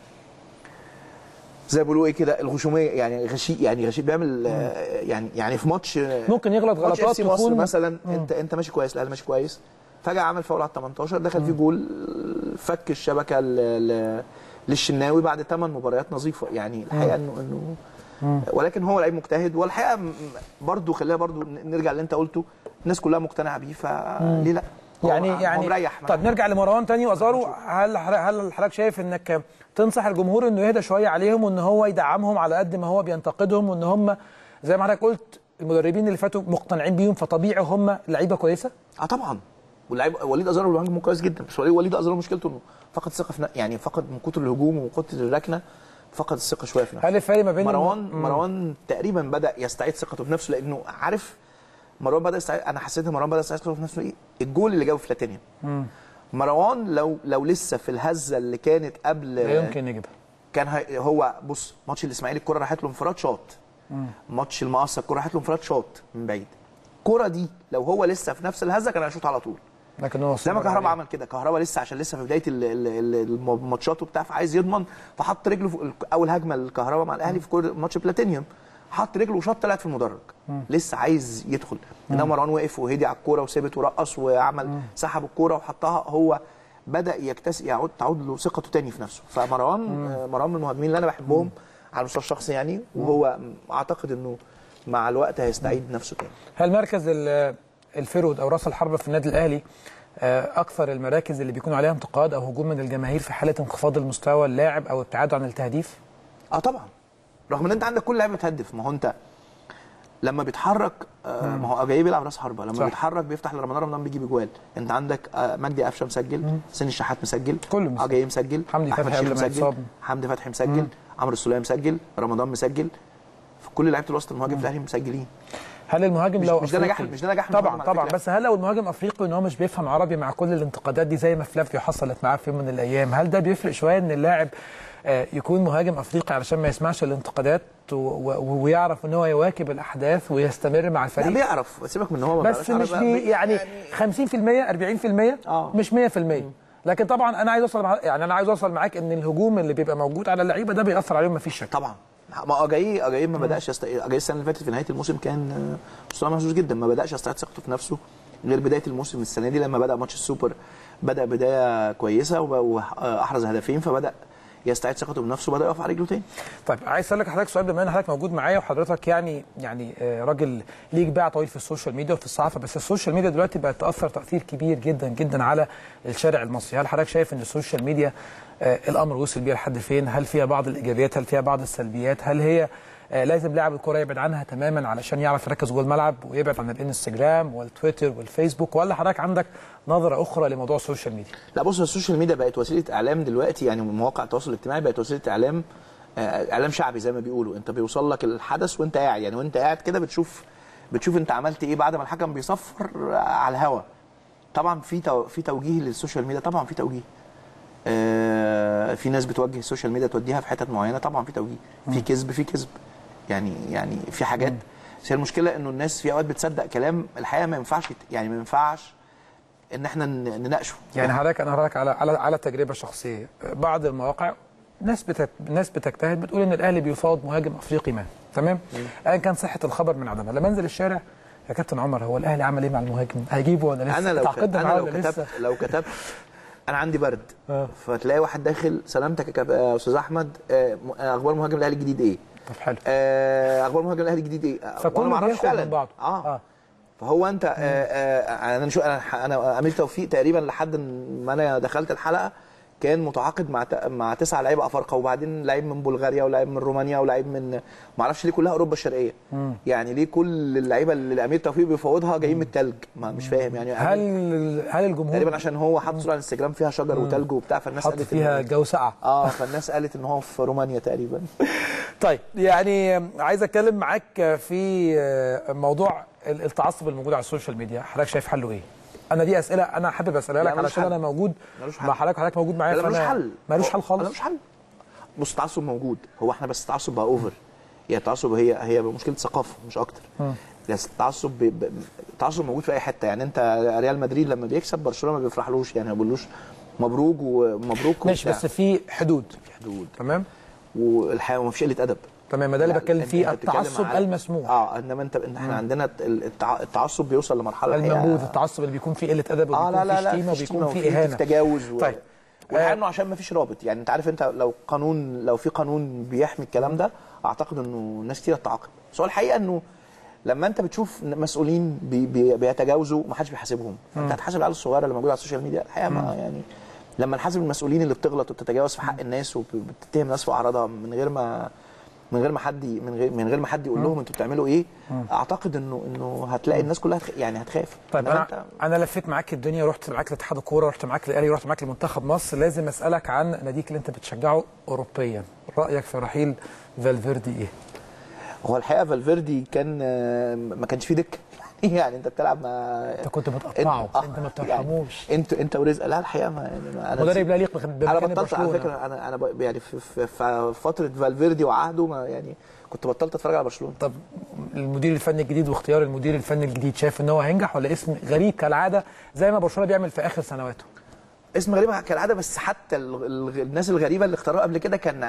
زي ما بيقولوا ايه كده الغشوميه يعني غشي يعني غشي بيعمل آه يعني يعني في ماتش آه، ممكن يغلط ماتش غلطات FC مصر تكون مثلا انت انت ماشي كويس الاهلي ماشي كويس فجاه عمل فاول على ال 18 دخل فيه جول فك الشبكه ل- ل- للشناوي بعد 8 مباريات نظيفه يعني الحقيقه انه انه ولكن هو لعيب مجتهد والحقيقه م- برضه خلينا برضه نرجع اللي انت قلته الناس كلها مقتنعه بيه فليه لا هو- يعني هو يعني مريح طب نرجع لمروان تاني وازارو هل هل حضرتك شايف انك تنصح الجمهور انه يهدى شويه عليهم وان هو يدعمهم على قد ما هو بينتقدهم وان هم زي ما حضرتك قلت المدربين اللي فاتوا مقتنعين بيهم فطبيعي هم لعيبه كويسه اه طبعا واللعيب وليد ازارو مهاجم كويس جدا بس وليد وليد ازارو مشكلته انه فقد ثقه في ن- يعني فقد من كتر الهجوم ومن كتر الركنه فقد الثقه شويه في نفسه هل الفرق ما بين مروان مم. مروان تقريبا بدا يستعيد ثقته في نفسه لانه عارف مروان بدا يستعيد انا حسيت ان مروان بدا يستعيد ثقته في نفسه ايه الجول اللي جابه في لاتينيا مروان لو لو لسه في الهزه اللي كانت قبل لا يمكن يجيبها كان هي- هو بص ماتش الاسماعيلي الكره راحت له انفراد شاط ماتش المقصه الكره راحت له انفراد شاط من بعيد الكره دي لو هو لسه في نفس الهزه كان هيشوط على طول لكن هو زي ما صبر كهربا عليه. عمل كده كهربا لسه عشان لسه في بدايه ال- ال- ال- الماتشات وبتاع فعايز يضمن فحط رجله في ال- اول هجمه للكهربا مع الاهلي في كورة- ماتش بلاتينيوم حط رجله وشاط طلعت في المدرج لسه عايز يدخل انما مروان وقف وهدي على الكوره وثبت ورقص وعمل سحب الكوره وحطها هو بدا يكتسب يعود تعود له ثقته تاني في نفسه فمروان آه، مروان من المهاجمين اللي انا بحبهم على المستوى الشخصي يعني وهو اعتقد انه مع الوقت هيستعيد نفسه تاني هل مركز ال- الفرود او راس الحربه في النادي الاهلي آه، اكثر المراكز اللي بيكون عليها انتقاد او هجوم من الجماهير في حاله انخفاض المستوى اللاعب او ابتعاده عن التهديف اه طبعا رغم ان انت عندك كل لعيبه بتهدف ما هو انت لما بيتحرك آه ما هو جاي بيلعب راس حربه لما صح. صح. بيتحرك بيفتح لرمضان رمضان بيجيب اجوال انت عندك آه مجدي قفشه مسجل حسين الشحات مسجل كله مسجل. اه جاي مسجل حمدي أحمد فتحي شيخ قبل ما مسجل يتصاب. حمدي فتحي مسجل عمرو السوليه مسجل رمضان مسجل في كل لعيبه الوسط المهاجم في الاهلي مسجلين هل المهاجم مش- لو مش ده أفريقي- نجاح- مش ده نجاح المهاجم طبعا على طبعا فكرة. بس هل لو المهاجم افريقي ان هو مش بيفهم عربي مع كل الانتقادات دي زي ما فلافيو حصلت معاه في يوم من الايام هل ده بيفرق شويه ان اللاعب آه، يكون مهاجم افريقي علشان ما يسمعش الانتقادات و- و- ويعرف ان هو يواكب الاحداث ويستمر مع لا الفريق بيعرف سيبك من ان هو ما بس بيعرفش مش عربي. بي يعني 50% 40% آه. مش 100% لكن طبعا انا عايز اوصل مع يعني انا عايز اوصل معاك ان الهجوم اللي بيبقى موجود على اللعيبه ده بيأثر عليهم مفيش شك طبعا ما اجاي اجاي ما بداش يست... اجاي السنه اللي فاتت في نهايه الموسم كان آه، مستواه مهزوز جدا ما بداش يستعيد ثقته في نفسه غير بدايه الموسم السنه دي لما بدا ماتش السوبر بدا بدايه كويسه وب- واحرز هدفين فبدا يستعيد ثقته بنفسه وبدا يقف على رجله تاني طيب عايز اسالك حضرتك سؤال بما ان حضرتك موجود معايا وحضرتك يعني يعني آه، راجل ليك باع طويل في السوشيال ميديا وفي الصحافه بس السوشيال ميديا دلوقتي بقت تاثر تاثير كبير جدا جدا على الشارع المصري هل حضرتك شايف ان السوشيال ميديا آه، الامر وصل بيها لحد فين هل فيها بعض الايجابيات هل فيها بعض السلبيات هل هي آه، لازم لاعب الكره يبعد عنها تماما علشان يعرف يركز جوه الملعب ويبعد عن الانستجرام والتويتر والفيسبوك ولا حضرتك عندك نظره اخرى لموضوع السوشيال ميديا لا بص السوشيال ميديا بقت وسيله اعلام دلوقتي يعني مواقع التواصل الاجتماعي بقت وسيله اعلام آه، اعلام شعبي زي ما بيقولوا انت بيوصل لك الحدث وانت قاعد يعني وانت قاعد كده بتشوف بتشوف انت عملت ايه بعد ما الحكم بيصفر آه، على الهوا طبعا في تو... في توجيه للسوشيال ميديا طبعا في توجيه آه، في ناس بتوجه السوشيال ميديا توديها في حتت معينه طبعا في توجيه في كذب في كذب يعني يعني في حاجات بس هي المشكله انه الناس في اوقات بتصدق كلام الحقيقه ما ينفعش يت- يعني ما ينفعش ان احنا ن- نناقشه يعني حضرتك انا حضرتك على على على تجربه شخصيه بعض المواقع ناس بتت... ناس بتجتهد بتقول ان الاهلي بيفاوض مهاجم افريقي ما تمام ايا كان صحه الخبر من عدمها لما انزل الشارع يا كابتن عمر هو الاهلي عمل ايه مع المهاجم هيجيبه ولا لسه انا لو تعاقدنا انا معاه لو ولا كتبت لسه لو كتبت انا عندي برد آه. فتلاقي واحد داخل سلامتك يا كاب- يا استاذ احمد آه، م- آه، اخبار مهاجم الاهلي الجديد ايه طب حلو آه، اخبار مهاجم الاهلي الجديد ايه آه، وانا فكله ما اعرفش بياخد فعلا من بعضه اه, آه. فهو انت آه آه انا شو انا انا امير توفيق تقريبا لحد ما انا دخلت الحلقه كان متعاقد مع ت- مع تسعه لعيبه افارقه وبعدين لعيب من بلغاريا ولعيب من رومانيا ولعيب من ما اعرفش ليه كلها اوروبا الشرقيه يعني ليه كل اللعيبه اللي امير توفيق بيفاوضها جايين من التلج ما مش فاهم يعني هل هل الجمهور تقريبا عشان هو حاط صوره على الانستجرام فيها شجر وتلج وبتاع فالناس حط قالت فيها إنه- جو ساقعه اه فالناس قالت ان هو في رومانيا تقريبا طيب يعني عايز اتكلم معاك في موضوع التعصب الموجود على السوشيال ميديا حضرتك شايف حله ايه انا دي اسئله انا حابب اسالها لا، لك ملوش علشان حل. انا موجود ملوش حل. مع حضرتك حضرتك موجود معايا لا ملوش فأنا- حل ملوش حل هو- خالص ملوش حل بص التعصب موجود هو احنا بس التعصب بقى اوفر هي التعصب هي هي مشكله ثقافه مش اكتر بس التعصب بي- ب- التعصب موجود في اي حته يعني انت ريال مدريد لما بيكسب برشلونه ما بيفرحلوش يعني ما بيقولوش مبروك ومبروك ماشي وبتاع. بس في حدود في حدود تمام والحقيقه ما فيش قله ادب تمام ما ده اللي لا، بتكلم أنت- فيه أنت بتتكلم التعصب على- المسموح اه انما انت إن احنا عندنا التع- التعصب بيوصل لمرحله الحقيقة- المنبوذ التعصب اللي بيكون فيه قله ادب اه وبيكون لا لا فيه لا شتيمه في وبيكون شتيمة فيه اهانه تجاوز و... طيب. والحقيقه آه. انه عشان ما فيش رابط يعني انت عارف انت لو قانون لو في قانون بيحمي الكلام ده اعتقد انه ناس كتير تتعاقب بس هو الحقيقه انه لما انت بتشوف مسؤولين بي بي بيتجاوزوا ما حدش بيحاسبهم انت هتحاسب العيال الصغيره اللي موجوده على السوشيال ميديا الحقيقه ما يعني لما نحاسب المسؤولين اللي بتغلط وبتتجاوز في حق الناس وبتتهم ناس في اعراضها من غير ما من غير ما حد ي- من غير من غير ما حد يقول لهم انتوا بتعملوا ايه اعتقد انه انه هتلاقي الناس كلها هتخ... يعني هتخاف طيب إنما انا انا لفيت معاك الدنيا رحت معاك لاتحاد الكوره رحت معاك للاهلي رحت معاك لمنتخب مصر لازم اسالك عن ناديك اللي انت بتشجعه اوروبيا رايك في رحيل فالفيردي ايه هو الحقيقه فالفيردي كان آه، ما كانش فيه دكه يعني انت بتلعب مع انت كنت بتقطعه آه، انت ما يعني بترحموش انت انت ورزق لا الحقيقه ما يعني ما انا مدرب لا يليق بخ- انا بمكان بطلت على برشلونة. فكره انا انا ب- يعني في, في, في فتره فالفيردي وعهده ما يعني كنت بطلت اتفرج على برشلونه طب المدير الفني الجديد واختيار المدير الفني الجديد شايف ان هو هينجح ولا اسم غريب كالعاده زي ما برشلونه بيعمل في اخر سنواته اسم غريب كالعاده بس حتى ال ال الناس الغريبه اللي اختاروها قبل كده كان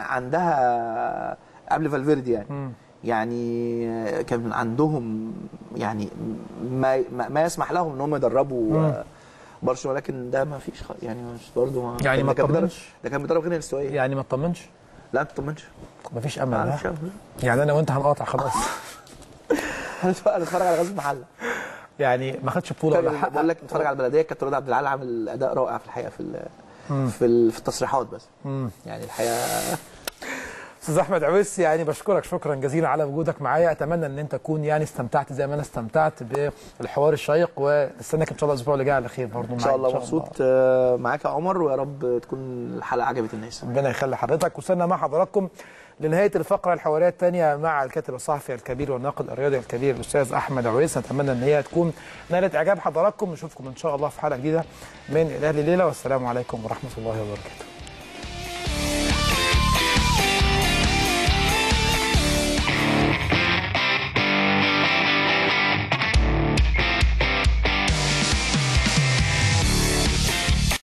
عندها قبل فالفيردي يعني يعني كان عندهم يعني ما ما, ما يسمح لهم ان هم يدربوا آه، برشلونه لكن ده ما فيش خ- يعني مش برضه ما يعني ده ما كان بيدرب- تطمنش؟ يعني ده كان بيدرب غير الاستوائيه يعني ما تطمنش لا ما تطمنش مفيش امل ما ها؟ فيش أمل. يعني انا وانت هنقاطع خلاص هنتفرج على غزل المحله يعني ما خدش بطوله ولا حق بقول لك نتفرج على البلديه كابتن رضا عبد العال عامل اداء رائع في الحقيقه في ال- في ال- في التصريحات بس يعني الحقيقه استاذ احمد عويس يعني بشكرك شكرا جزيلا على وجودك معايا اتمنى ان انت تكون يعني استمتعت زي ما انا استمتعت بالحوار الشيق ونستناك ان شاء الله الاسبوع اللي جاي على خير برضه ان شاء الله مبسوط آه، معاك يا عمر ويا رب تكون الحلقه عجبت الناس ربنا يخلي حضرتك وصلنا مع حضراتكم لنهايه الفقره الحواريه الثانيه مع الكاتب الصحفي الكبير والناقد الرياضي الكبير الاستاذ احمد عويس نتمنى ان هي تكون نالت اعجاب حضراتكم نشوفكم ان شاء الله في حلقه جديده من الاهلي ليله والسلام عليكم ورحمه الله وبركاته